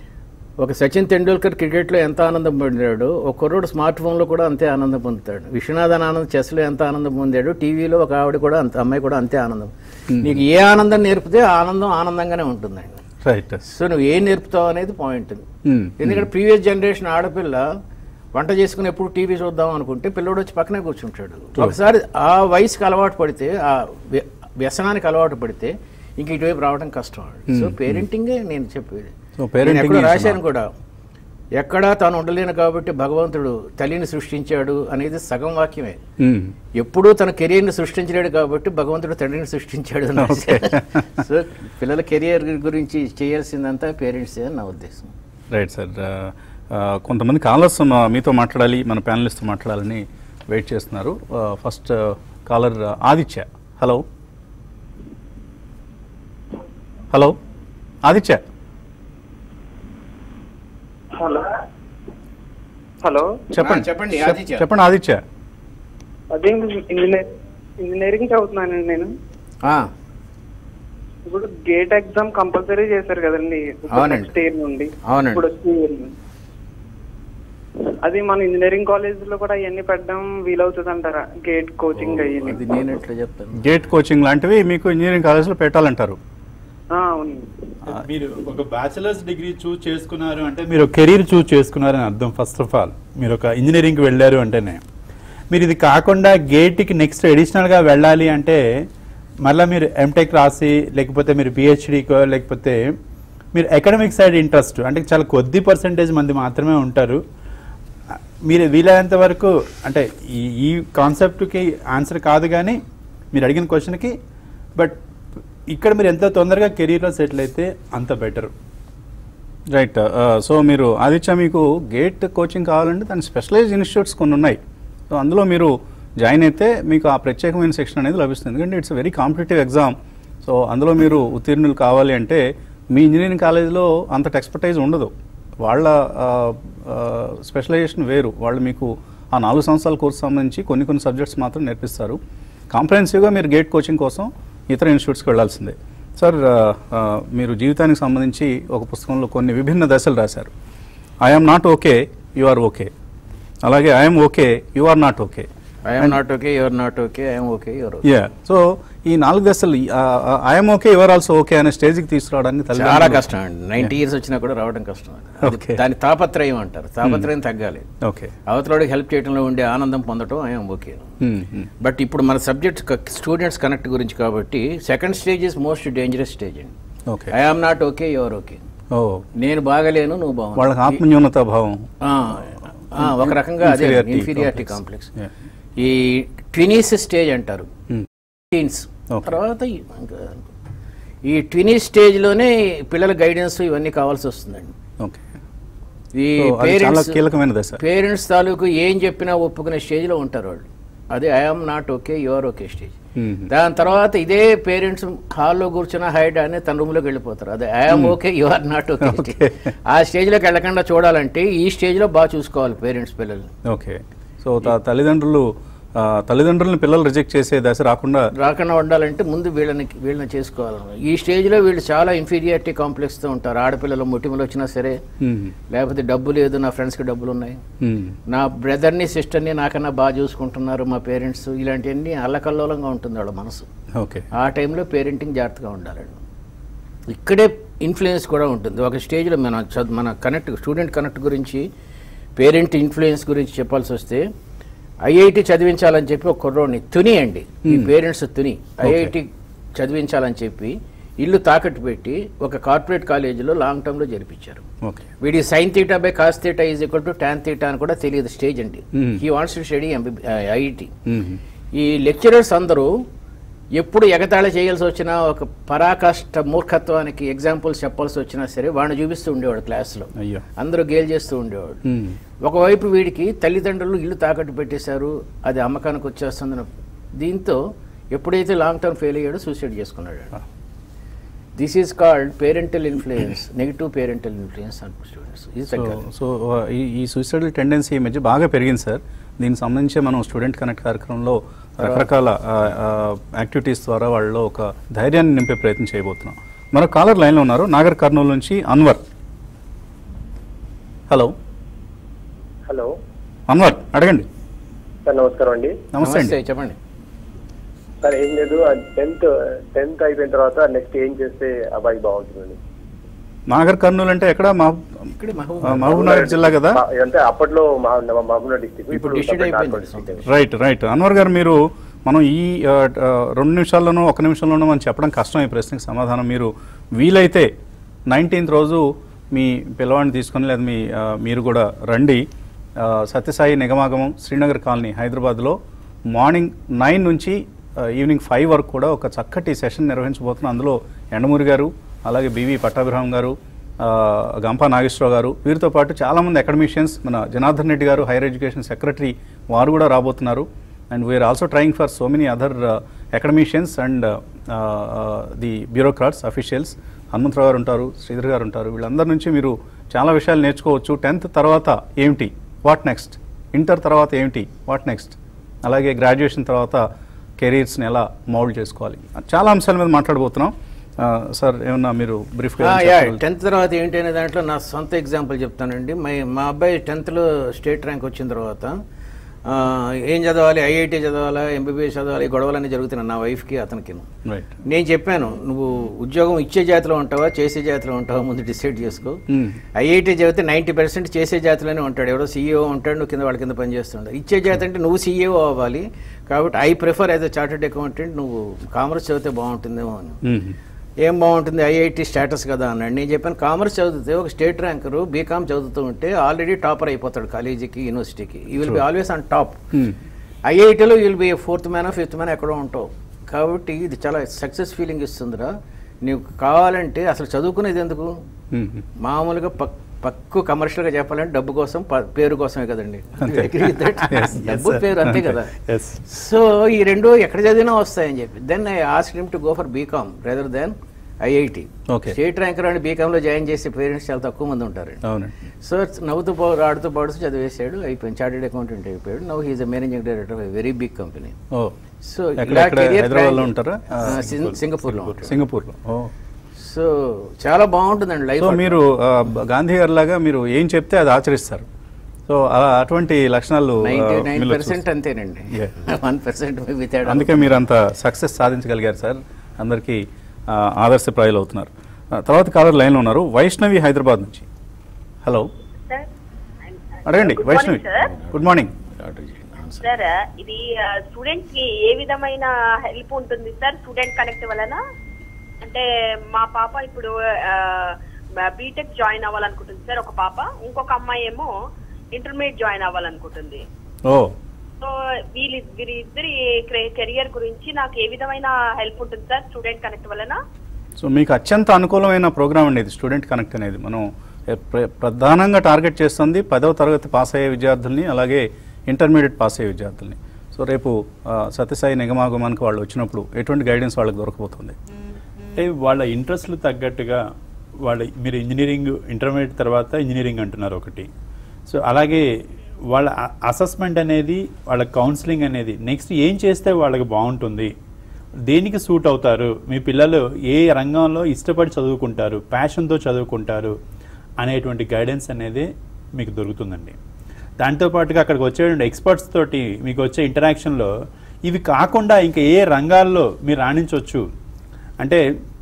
ఒక సచిన్ తెండూల్కర్ క్రికెట్లో ఎంత ఆనందం పొందాడో ఒక కుర్రోడు స్మార్ట్ ఫోన్లో కూడా అంతే ఆనందం పొందుతాడు విశ్వనాథన్ ఆనంద్ చెస్లో ఎంత ఆనందం పొందాడు టీవీలో ఒక ఆవిడ కూడా అంత అమ్మాయి కూడా అంతే ఆనందం నీకు ఏ ఆనందం నేర్పితే ఆ ఆనందం ఆనందంగానే ఉంటుందండి రైట్ సో నువ్వు ఏం నేర్పుతావు అనేది పాయింట్ ఎందుకంటే ప్రీవియస్ జనరేషన్ ఆడపిల్ల వంట చేసుకుని ఎప్పుడు టీవీ చూద్దాం అనుకుంటే పిల్లోడు వచ్చి పక్కనే కూర్చుంటాడు ఒకసారి ఆ వయసుకి అలవాటు పడితే ఆ వ్య- వ్యసనానికి అలవాటు పడితే ఇంక ఇటువైపు రావడం కష్టం సో పేరెంటింగే నేను చెప్పేది So, parenting నేను ఎక్కడో is రాశాను కూడా ఎక్కడా తాను ఉండలేను కాబట్టి భగవంతుడు తల్లిని సృష్టించాడు అనేది సగం వాక్యమే ఎప్పుడూ తన కెరీర్ని సృష్టించలేడు కాబట్టి భగవంతుడు తండ్రిని సృష్టించాడు అని రాశాడు. సో పిల్లల కెరియర్ గురించి చేయాల్సిందంతా పేరెంట్సే అని నా ఉద్దేశం రైట్ సార్ కొంతమంది కాలర్స్ మీతో మాట్లాడాలి మన ప్యానలిస్ట్ మాట్లాడాలని వెయిట్ చేస్తున్నారు first caller Aditya hello hello Aditya hello hello చెప్పండి ఆ, చెప్పండి, చెప్- ఆదిత్య. చెప్పండి ఆదిత్య అదే ఇంజనీర్ ఇంజనీరింగ్ చదువుతున్నానండి నేను ఆ, ఇప్పుడు గేట్ ఎగ్జామ్ కంపల్సరీ చేశారు కదండి ఇప్పుడు అవునండి. నెక్స్ట్ ఇయర్ నుండి అవునండి. ఇప్పుడు వచ్చే ఇయర్ నుండి. అది మన ఇంజనీరింగ్ కాలేజ్ లో కూడా అవన్నీ పెట్టడం వీలవుతుంది అంటారా గేట్ కోచింగ్ అయ్యి అది నేను ఎట్లా చెప్తాను గేట్ కోచింగ్ లాంటివి మీకు ఇంజనీరింగ్ కాలేజ్లో పెట్టాలంటారు అవును మీరు ఒక బ్యాచిలర్స్ డిగ్రీ చూస్ చేసుకున్నారు అంటే మీరు కెరీర్ చూస్ చేసుకున్నారని అర్థం ఫస్ట్ ఆఫ్ ఆల్ మీరు ఒక ఇంజనీరింగ్కి వెళ్ళారు అంటేనే మీరు ఇది కాకుండా గేట్కి నెక్స్ట్ అడిషనల్గా వెళ్ళాలి అంటే మళ్ళీ మీరు ఎంటెక్ రాసి లేకపోతే మీరు పిహెచ్డీకో లేకపోతే మీరు అకాడమిక్ సైడ్ ఇంట్రెస్ట్ అంటే చాలా కొద్ది పర్సంటేజ్ మంది మాత్రమే ఉంటారు మీరు వీలైనంత వరకు అంటే ఈ ఈ కాన్సెప్ట్కి ఆన్సర్ కాదు కానీ మీరు అడిగిన క్వశ్చన్కి బట్ ఇక్కడ మీరు ఎంత తొందరగా కెరీర్లో సెటిల్ అయితే అంత బెటర్ రైట్ సో మీరు ఆదిత్య మీకు గేట్ కోచింగ్ కావాలంటే దాని స్పెషలైజ్ ఇన్స్టిట్యూట్స్ కొన్ని ఉన్నాయి సో అందులో మీరు జాయిన్ అయితే మీకు ఆ ప్రత్యేకమైన సెక్షన్ అనేది లభిస్తుంది ఎందుకంటే it's very competitive exam so అందులో మీరు ఉత్తీర్ణులు కావాలి అంటే మీ ఇంజనీరింగ్ కాలేజీలో అంతటి ఎక్స్పర్టైజ్ ఉండదు వాళ్ళ స్పెషలైజేషన్ వేరు వాళ్ళు మీకు ఆ నాలుగు సంవత్సరాల కోర్సు సంబంధించి కొన్ని కొన్ని సబ్జెక్ట్స్ మాత్రం నేర్పిస్తారు కాంప్రహెన్సివ్గా మీరు గేట్ కోచింగ్ కోసం ఇతర ఇన్స్టిట్యూట్స్కి వెళ్ళాల్సిందే సార్ ఆ, ఆ, మీరు జీవితానికి సంబంధించి ఒక పుస్తకంలో కొన్ని విభిన్న దశలు రాశారు I'm not okay you are okay అలాగే I'm okay you are not okay I'm not okay you're not okay I'm okay you're yeah so ఈ నాలుగు దశలు I'm okay you're also okay అనే స్టేజ్కి తీసుకురావడానికి చాలా తల్లిదండ్రులు- కష్టం అండి నైన్టీ ఇయర్స్ వచ్చినా కూడా రావడం కష్టం అది. అది Okay. దాని తాపత్రయం అంటారు తాపత్రయం తగ్గాలి ఓకే అవతలవాడికి హెల్ప్ చేయడంలో ఉండే ఆనందం పొందడం I'm okay Hmm, hmm. But ఇప్పుడు మన సబ్జెక్ట్ స్టూడెంట్స్ కనెక్ట్ గురించి కాబట్టి second stage is most dangerous stage అండి okay I'm not okay you're okay ఓ నేను బాగలేను నువ్వు బాగున్నావు వాళ్ళకి ఆత్మన్యూనత భావం ఆ, ఆ, ఒక రకంగా అదే Inferiority inferiority complex. Complex Yeah. ఈ ట్వినీస్ స్టేజ్ అంటారు Hmm. Teens Okay. తర్వాత ఈ- ఇంకా ఈ ట్వినీస్ స్టేజ్లోనే పిల్లల గైడెన్స్ ఇవన్నీ కావాల్సి వస్తుందండి ఓకే ఈ So, అది చాలా పేరెంట్స్ కీలకమైన దశ పేరెంట్స్ తాలూకు ఏం చెప్పినా ఒప్పుకునే స్టేజ్లో ఉంటారు వాళ్ళు అదే I'm not okay you're okay stage Hmm. దాని తర్వాత ఇదే పేరెంట్స్ హాల్లో కూర్చున్న హైడ్ అని తన రూమ్లోకి వెళ్ళిపోతారు అదే I'm okay you are not okay Okay. ఆ స్టేజ్లోకి వెళ్ళకుండా చూడాలంటే ఈ స్టేజ్లో బాగా చూసుకోవాలి పేరెంట్స్ పిల్లల్ని ఓకే సో త- తల్లిదండ్రులు ఆ, తల్లిదండ్రులను పిల్లలు రిజెక్ట్ చేసే దశ రాకుండా రాకుండా ఉండాలంటే ముందు వీళ్ళని వీళ్ళని చేసుకోవాలి ఈ స్టేజ్లో వీళ్ళు చాలా ఇన్ఫీరియారిటీ కాంప్లెక్స్తో ఉంటారు ఆడపిల్లలు ముట్టిమలు వచ్చినా సరే మ్మ్. లేకపోతే డబ్బు లేదు నా ఫ్రెండ్స్కి డబ్బులు ఉన్నాయి మ్మ్. నా బ్రదర్ని సిస్టర్ని నాకన్నా బాగా చూసుకుంటున్నారు మా పేరెంట్స్ ఇలాంటివన్నీ అల్లకల్లోలంగా ఉంటుంది వాళ్ళ మనసు ఓకే ఆ టైంలో పేరెంటింగ్ జాగ్రత్తగా ఉండాలండి ఇక్కడే ఇన్ఫ్లుయెన్స్ కూడా ఉంటుంది ఒక స్టేజ్లో మన చదువు మన కనెక్ట్ స్టూడెంట్ కనెక్ట్ గురించి పేరెంట్ ఇన్ఫ్లుయెన్స్ గురించి చెప్పాల్సి వస్తే ఐఐటి చదివించాలని చెప్పి ఒక కుర్రోడిని తుని అండి ఈ పేరెంట్స్ తుని ఐఐటి చదివించాలని చెప్పి ఇల్లు తాకట్టు పెట్టి ఒక కార్పొరేట్ కాలేజీలో లాంగ్ టర్మ్లో జరిపించారు ఓకే వీడి sine theta by cos theta is equal to tan theta అని కూడా తెలియదు స్టేజ్ అండి Hmm. He wants to study IIT hmm. ఈ లెక్చరర్స్ అందరూ ఎప్పుడు ఎగతాళి చేయాల్సి వచ్చినా ఒక పరాకాష్ట మూర్ఖత్వానికి ఎగ్జాంపుల్స్ చెప్పాల్సి వచ్చినా సరే వాడిని చూపిస్తూ ఉండేవాడు క్లాస్లో అయ్యో అందరూ గేల్ చేస్తూ ఉండేవాడు మ్మ్. ఒకవైపు వీడికి తల్లిదండ్రులు ఇల్లు తాకట్టు పెట్టేశారు అది అమ్మకానికి వచ్చేస్తుందని దీంతో ఎప్పుడైతే లాంగ్ టర్మ్ ఫెయిల్ అయ్యాడో సూసైడ్ చేసుకున్నాడు this is called parental influence negative parental influence on students ఇది సో తగ్గాలి సో ఆ, ఈ ఈ సూసైడల్ టెండెన్సీ ఈ మధ్య బాగా పెరిగింది సార్ దీనికి సంబంధించి మనం స్టూడెంట్ కనెక్ట్ కార్యక్రమంలో రకరకాల యాక్టివిటీస్ ద్వారా వాళ్ళలో ఒక ధైర్యాన్ని నింపే ప్రయత్నం చేయబోతున్నాం మరో కాలర్ లైన్లో ఉన్నారు నాగర్ కర్నూలు నుంచి అన్వర్ హలో హలో అన్వర్ అడగండి సార్ నమస్కారం అండి నమస్తే నమస్తే అండి చెప్పండి సార్ ఏం లేదు టెన్త్ టెన్త్ అయిపోయిన తర్వాత నెక్స్ట్ ఏం చేస్తే అబ్బాయి బాగుంటుందండి నాగర్ కర్నూలు అంటే ఎక్కడ మా ఇక్కడ మహబూబ్ ఆ, మహబూబ్ నగర్ జిల్లా కదా మా- అంటే అప్పట్లో మా మహబూబ్నగర్ డిస్టిక్ ఇప్పుడు district అయిపోయింది. రైట్ రైట్ అన్వర్ గారు మీరు మనం ఈ ఆ, ఆ, రెండు నిమిషాల్లోనూ ఒక నిమిషంలోనూ మనం చెప్పడం కష్టం ఈ ప్రశ్నకి సమాధానం మీరు వీలైతే నైన్టీన్త్ రోజు మీ పిల్లవాడిని తీసుకొని లేదా మీ ఆ, మీరు కూడా రండి ఆ, సత్యసాయి నిగమాగమం శ్రీనగర్ కాలనీ హైదరాబాద్లో మార్నింగ్ నైన్ నుంచి ఆ, ఈవినింగ్ ఫైవ్ వరకు కూడా ఒక చక్కటి సెషన్ నిర్వహించబోతున్నాం అందులో ఎండమూరి గారు అలాగే బివి పట్టాభిరామ్ గారు ఆ, గంపా నాగేశ్వరరావు గారు వీరితో పాటు చాలామంది అకాడమిషియన్స్ మన జనార్దన్ రెడ్డి గారు హైయర్ ఎడ్యుకేషన్ సెక్రటరీ వారు కూడా రాబోతున్నారు and we are also trying for so many other academicians and the bureaucrats officials Hanumantharao గారు ఉంటారు శ్రీధర్ గారు ఉంటారు వీళ్ళందరి నుంచి మీరు చాలా విషయాలు నేర్చుకోవచ్చు టెన్త్ తర్వాత ఏమిటి వాట్ నెక్స్ట్ ఇంటర్ తర్వాత ఏమిటి వాట్ నెక్స్ట్ అలాగే గ్రాడ్యుయేషన్ తర్వాత కెరీర్స్ని ఎలా మౌల్డ్ చేసుకోవాలి చాలా అంశాల మీద మాట్లాడబోతున్నాం ఆ, సార్ ఏమన్నా మీరు బ్రీఫ్గా టెన్త్ తర్వాత ఏంటి అనే దాంట్లో నా సొంత ఎగ్జాంపుల్ చెప్తానండి మై మా అబ్బాయి టెన్త్లో స్టేట్ ర్యాంక్ వచ్చిన తర్వాత ఆ, ఏం చదవాలి ఐఐటి చదవాలా ఎంబీబీఎస్ చదవాలి ఈ గొడవలన్నీ జరుగుతున్నాయి నా వైఫ్కి అతనికి రైట్ నేను చెప్పాను నువ్వు ఉద్యోగం ఇచ్చే జాతిలో ఉంటావా చేసే జాతిలో ఉంటావా ముందు డిసైడ్ చేసుకో ఐఐటి చదివితే నైంటీ పర్సెంట్ చేసే జాతిలోనే ఉంటాడు ఎవరో సీఈఓ ఉంటాడు నువ్వు కింద వాళ్ళ కింద పనిచేస్తుంటావు ఇచ్చే జాతి అంటే నువ్వు సీఈఓ అవ్వాలి కాబట్టి I prefer as a chartered accountant నువ్వు కామర్స్ చదివితే బాగుంటుందేమో అని ఏం బాగుంటుంది ఐఐటి స్టేటస్ కదా అన్నాడు నేను చెప్పాను కామర్స్ చదివితే ఒక స్టేట్ ర్యాంకరు బీకామ్ చదువుతూ ఉంటే ఆల్రెడీ టాపర్ అయిపోతాడు కాలేజీకి యూనివర్సిటీకి he will be always on top ఐఐటీలో will be fourth man fifth man ఎక్కడో ఉంటావు కాబట్టి ఇది చాలా సక్సెస్ ఫీలింగ్ ఇస్తుందిరా నీకు కావాలంటే అసలు చదువుకునేది ఎందుకు మామూలుగా పక్ పక్కు కమర్షియల్గా చెప్పాలంటే డబ్బు కోసం ప- పేరు కోసమే కదండి అంతే. Agree with that? Yes, yes, డబ్బు sir. పేరు అంతే అంతే. కదా Yes. సో ఈ రెండు ఎక్కడ చదివినా వస్తాయని చెప్పి then I ask him to go for BCom rather then IIT Okay. State ranker అని బీకామ్లో జాయిన్ చేసే పేరెంట్స్ చాలా తక్కువ మంది ఉంటారండి అవునండి సో నవ్వుతూ పో ఆడుతూ పాడుతూ చదివేశాడు అయిపోయింది చార్టెడ్ అకౌంటెంట్ అయిపోయాడు now he's a managing director of very big company ఓ సో ఎక్కడ ఎక్కడ హైదరాబాద్లో ఉంటారా సింగపూర్లో ఉంటాడు సింగపూర్లో ఓ సో చాలా బాగుంటుందండి లైఫ్ సో మీరు ఆ, బ- గాంధీ గారి లాగా మీరు ఏం చెప్తే అది ఆచరిస్తారు సో అలా అటువంటి లక్షణాలు ఆ, నైన్టీ నైన్ మీలో పర్సెంట్ అంతేనండి Yeah. వన్ పర్సెంట్ తేడా అందుకే మీరు అంత సక్సెస్ సాధించగలిగారు సార్ అందరికీ ఆ, ఆదర్శప్రాయులు అవుతున్నారు ఆ, తర్వాత కాలర్ లైన్లో ఉన్నారు వైష్ణవి హైదరాబాద్ నుంచి హలో సార్ అడగండి Good morning, Vaishnavi sir. Good morning sir ఇది స్టూడెంట్స్ కి ఏ విధమైన హెల్ప్ ఉంటుంది సార్ స్టూడెంట్ కనెక్ట్ వలన అంటే మా పాప ఇప్పుడు బీటెక్ జాయిన్ అవ్వాలనుకుంటుంది సార్ ఒక పాప ఇంకొక అమ్మాయి ఏమో ఇంటర్మీడియట్ జాయిన్ అవ్వాలనుకుంటుంది ఓ సో వీళ్ళ వీరిద్దరి కెరియర్ గురించి నాకు ఏ విధమైన హెల్ప్ ఉంటుంది సార్ స్టూడెంట్ కనెక్ట్ వలన సో మీకు అత్యంత అనుకూలమైన ప్రోగ్రామ్ అండి ఇది స్టూడెంట్ కనెక్ట్ అనేది మనం ఏ, ప్ర- ప్రధానంగా టార్గెట్ చేస్తుంది పదవ తరగతి పాస్ అయ్యే విద్యార్థుల్ని అలాగే ఇంటర్మీడియట్ పాస్ అయ్యే విద్యార్థుల్ని సో రేపు ఆ, సత్యసాయి నిగమాగమానికి వాళ్ళు వచ్చినప్పుడు ఎటువంటి గైడెన్స్ వాళ్ళకి దొరకబోతుంది అంటే వాళ్ళ ఇంట్రెస్ట్లు తగ్గట్టుగా వాళ్ళ మీరు ఇంజనీరింగ్ ఇంటర్మీడియట్ తర్వాత ఇంజనీరింగ్ అంటున్నారు ఒకటి సో అలాగే వాళ్ళ అసెస్మెంట్ అనేది వాళ్ళ కౌన్సిలింగ్ అనేది నెక్స్ట్ ఏం చేస్తే వాళ్ళకి బాగుంటుంది దేనికి సూట్ అవుతారు మీ పిల్లలు ఏ రంగంలో ఇష్టపడి చదువుకుంటారు ప్యాషన్తో చదువుకుంటారు అనేటువంటి గైడెన్స్ అనేది మీకు దొరుకుతుందండి దాంతోపాటుగా అక్కడికి వచ్చేటువంటి ఎక్స్పర్ట్స్ తోటి మీకు వచ్చే ఇంటరాక్షన్లో ఇవి కాకుండా ఇంకా ఏ రంగాల్లో మీరు రాణించవచ్చు అంటే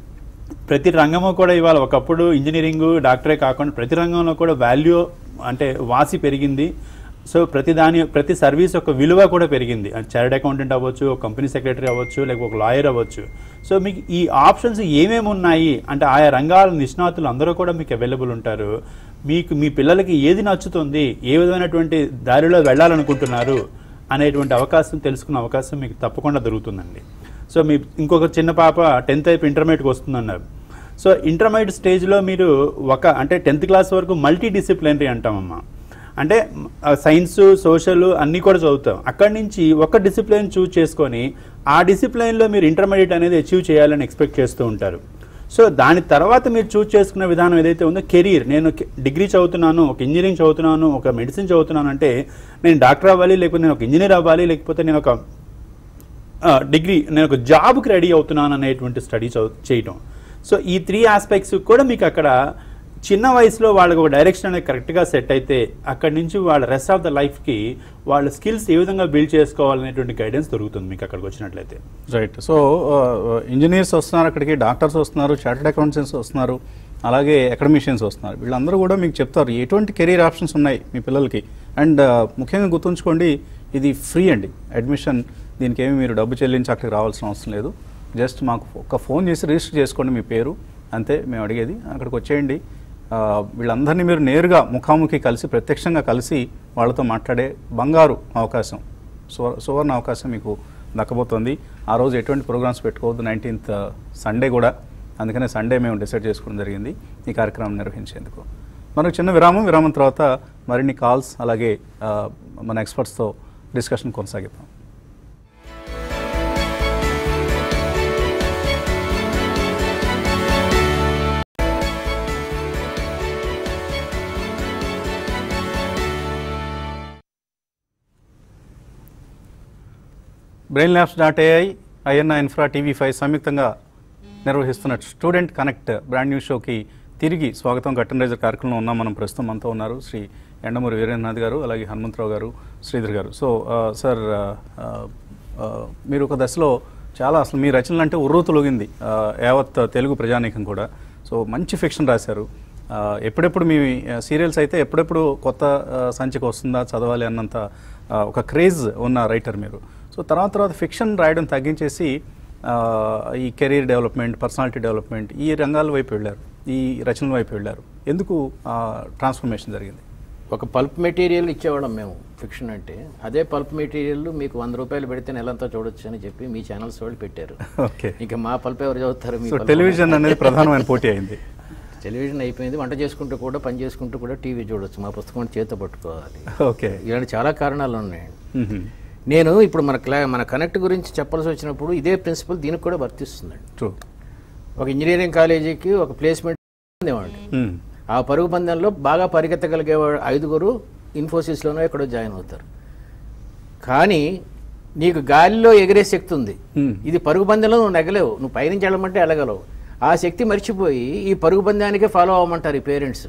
ప్రతి రంగము కూడా ఇవాళ ఒకప్పుడు ఇంజనీరింగ్ డాక్టరే కాకుండా ప్రతి రంగంలో కూడా వాల్యూ అంటే వాసి పెరిగింది సో ప్రతి దాని ప్రతి సర్వీస్ యొక్క విలువ కూడా పెరిగింది చార్టెడ్ అకౌంటెంట్ అవ్వచ్చు ఒక కంపెనీ సెక్రటరీ అవ్వచ్చు లేకపోతే ఒక లాయర్ అవ్వచ్చు సో మీకు ఈ ఆప్షన్స్ ఏమేమి ఉన్నాయి అంటే ఆయా రంగాల నిష్ణాతులు అందరూ కూడా మీకు అవైలబుల్ ఉంటారు మీకు మీ పిల్లలకి ఏది నచ్చుతుంది ఏ విధమైనటువంటి దారిలో వెళ్ళాలనుకుంటున్నారు అనేటువంటి అవకాశం తెలుసుకునే అవకాశం మీకు తప్పకుండా దొరుకుతుందండి సో మీ ఇంకొక చిన్న పాప టెన్త్ అయిపోయి ఇంటర్మీడియట్కి వస్తుందన్నారు సో ఇంటర్మీడియట్ స్టేజ్లో మీరు ఒక అంటే టెన్త్ క్లాస్ వరకు మల్టీ డిసిప్లినరీ అంటామమ్మా అంటే సైన్స్ సోషల్ అన్నీ కూడా చదువుతాం అక్కడి నుంచి ఒక డిసిప్లిన్ చూజ్ చేసుకొని ఆ డిసిప్లిన్లో మీరు ఇంటర్మీడియట్ అనేది అచీవ్ చేయాలని ఎక్స్పెక్ట్ చేస్తూ ఉంటారు సో దాని తర్వాత మీరు చూజ్ చేసుకునే విధానం ఏదైతే ఉందో కెరీర్ నేను కె- డిగ్రీ చదువుతున్నాను ఒక ఇంజనీరింగ్ చదువుతున్నాను ఒక మెడిసిన్ చదువుతున్నాను అంటే నేను డాక్టర్ అవ్వాలి లేకపోతే నేను ఒక ఇంజనీర్ అవ్వాలి లేకపోతే నేను ఒక ఆ, డిగ్రీ నేను ఒక జాబ్కి రెడీ అవుతున్నాను అనేటువంటి స్టడీ చదువు చేయటం సో ఈ త్రీ ఆస్పెక్ట్స్ కూడా మీకు అక్కడ చిన్న వయసులో వాళ్ళకి ఒక డైరెక్షన్ అనేది కరెక్ట్గా సెట్ అయితే అక్కడి నుంచి వాళ్ళ రెస్ట్ ఆఫ్ ద లైఫ్కి వాళ్ళ స్కిల్స్ ఏ విధంగా బిల్డ్ చేసుకోవాలనేటువంటి గైడెన్స్ దొరుకుతుంది మీకు అక్కడికి వచ్చినట్లయితే రైట్ సో ఇంజనీర్స్ వస్తున్నారు అక్కడికి డాక్టర్స్ వస్తున్నారు చార్టెడ్ అకౌంటెంట్స్ వస్తున్నారు అలాగే అకాడమిషియన్స్ వస్తున్నారు వీళ్ళందరూ కూడా మీకు చెప్తారు ఎటువంటి కెరీర్ ఆప్షన్స్ ఉన్నాయి మీ పిల్లలకి అండ్ ముఖ్యంగా గుర్తుంచుకోండి ఇది ఫ్రీ అండి అడ్మిషన్ దీనికి ఏమి మీరు డబ్బు చెల్లించి అక్కడికి రావాల్సిన అవసరం లేదు జస్ట్ మాకు ఒక ఫోన్ చేసి రిజిస్టర్ చేసుకోండి మీ పేరు అంతే మేము అడిగేది అక్కడికి వచ్చేయండి ఆ, వీళ్ళందరినీ మీరు నేరుగా ముఖాముఖి కలిసి ప్రత్యక్షంగా కలిసి వాళ్ళతో మాట్లాడే బంగారు అవకాశం సువ సువర్ణ అవకాశం మీకు దక్కబోతోంది ఆ రోజు ఎటువంటి ప్రోగ్రామ్స్ పెట్టుకోవద్దు నైన్టీన్త్ సండే కూడా అందుకనే సండే మేము డిసైడ్ చేసుకోవడం జరిగింది ఈ కార్యక్రమం నిర్వహించేందుకు మనకు చిన్న విరామం విరామం తర్వాత మరిన్ని కాల్స్ అలాగే ఆ, మన ఎక్స్పర్ట్స్తో డిస్కషన్ కొనసాగిద్దాం బ్రెయిన్ ల్యాబ్స్ డాట్ ఏఐ ఐఎన్ఐ ఇన్ఫ్రా టీవీ ఫైవ్ సంయుక్తంగా నిర్వహిస్తున్న స్టూడెంట్ కనెక్ట్ బ్రాండ్ న్యూ షోకి తిరిగి స్వాగతం కట్టన్ రైజర్ కార్యక్రమంలో ఉన్నాం మనం ప్రస్తుతం మనతో ఉన్నారు శ్రీ ఎండమూరి వీరేంద్రనాథ్ గారు అలాగే హనుమంతరావు గారు శ్రీధర్ గారు సో ఆ, సార్ ఆ, ఆ, మీరు ఒక దశలో చాలా అసలు మీ రచనలు అంటే ఉర్రూతులోగింది ఆ, యావత్ తెలుగు ప్రజానీకం కూడా సో మంచి ఫిక్షన్ రాశారు ఆ, ఎప్పుడెప్పుడు మీ సీరియల్స్ అయితే ఎప్పుడెప్పుడు కొత్త ఆ, సంచిక వస్తుందా చదవాలి అన్నంత ఆ, ఒక క్రేజ్ ఉన్న రైటర్ మీరు సో తర్వాత తర్వాత ఫిక్షన్ రాయడం తగ్గించేసి ఆ, ఈ కెరీర్ డెవలప్మెంట్ పర్సనాలిటీ డెవలప్మెంట్ ఈ రంగాల వైపు వెళ్ళారు ఈ రచనల వైపు వెళ్ళారు ఎందుకు ట్రాన్స్ఫర్మేషన్ జరిగింది ఒక పల్ప్ మెటీరియల్ ఇచ్చేవాళ్ళం మేము ఫిక్షన్ అంటే అదే పల్ప్ మెటీరియల్ మీకు వంద రూపాయలు పెడితే నెలంతా చూడొచ్చు అని చెప్పి మీ ఛానల్స్ వాళ్ళు పెట్టారు ఓకే ఇంకా మా పల్ప్ ఎవరు చదువుతారు మీ సో పల్ప్ టెలివిజన్ అనేది ప్రధానమైన పోటీ అయింది టెలివిజన్ అయిపోయింది వంట చేసుకుంటూ కూడా పని చేసుకుంటూ కూడా టీవీ చూడొచ్చు మా పుస్తకం చేతితో పట్టుకోవాలి ఓకే ఇలాంటి చాలా కారణాలు ఉన్నాయి మ్మ్. నేను ఇప్పుడు మన క్లా మన కనెక్ట్ గురించి చెప్పాల్సి వచ్చినప్పుడు ఇదే ప్రిన్సిపల్ దీనికి కూడా వర్తిస్తుందండి ట్రూ ఒక ఇంజనీరింగ్ కాలేజీకి ఒక ప్లేస్మెంట్ ఉండేవాడి మ్మ్. ఆ పరుగు పందెంలో బాగా పరిగెత్తగలిగే వా- ఐదుగురు ఇన్ఫోసిస్లోనో ఎక్కడో జాయిన్ అవుతారు కానీ నీకు గాలిలో ఎగిరే శక్తి ఉంది Hmm. ఇది పరుగు పందెంలో నువ్వు నెగలేవు నువ్వు పైనుంచి వెళ్ళమంటే వెళ్ళగలవు ఆ శక్తి మర్చిపోయి ఈ పరుగు పందానికే ఫాలో అవ్వమంటారు ఈ పేరెంట్స్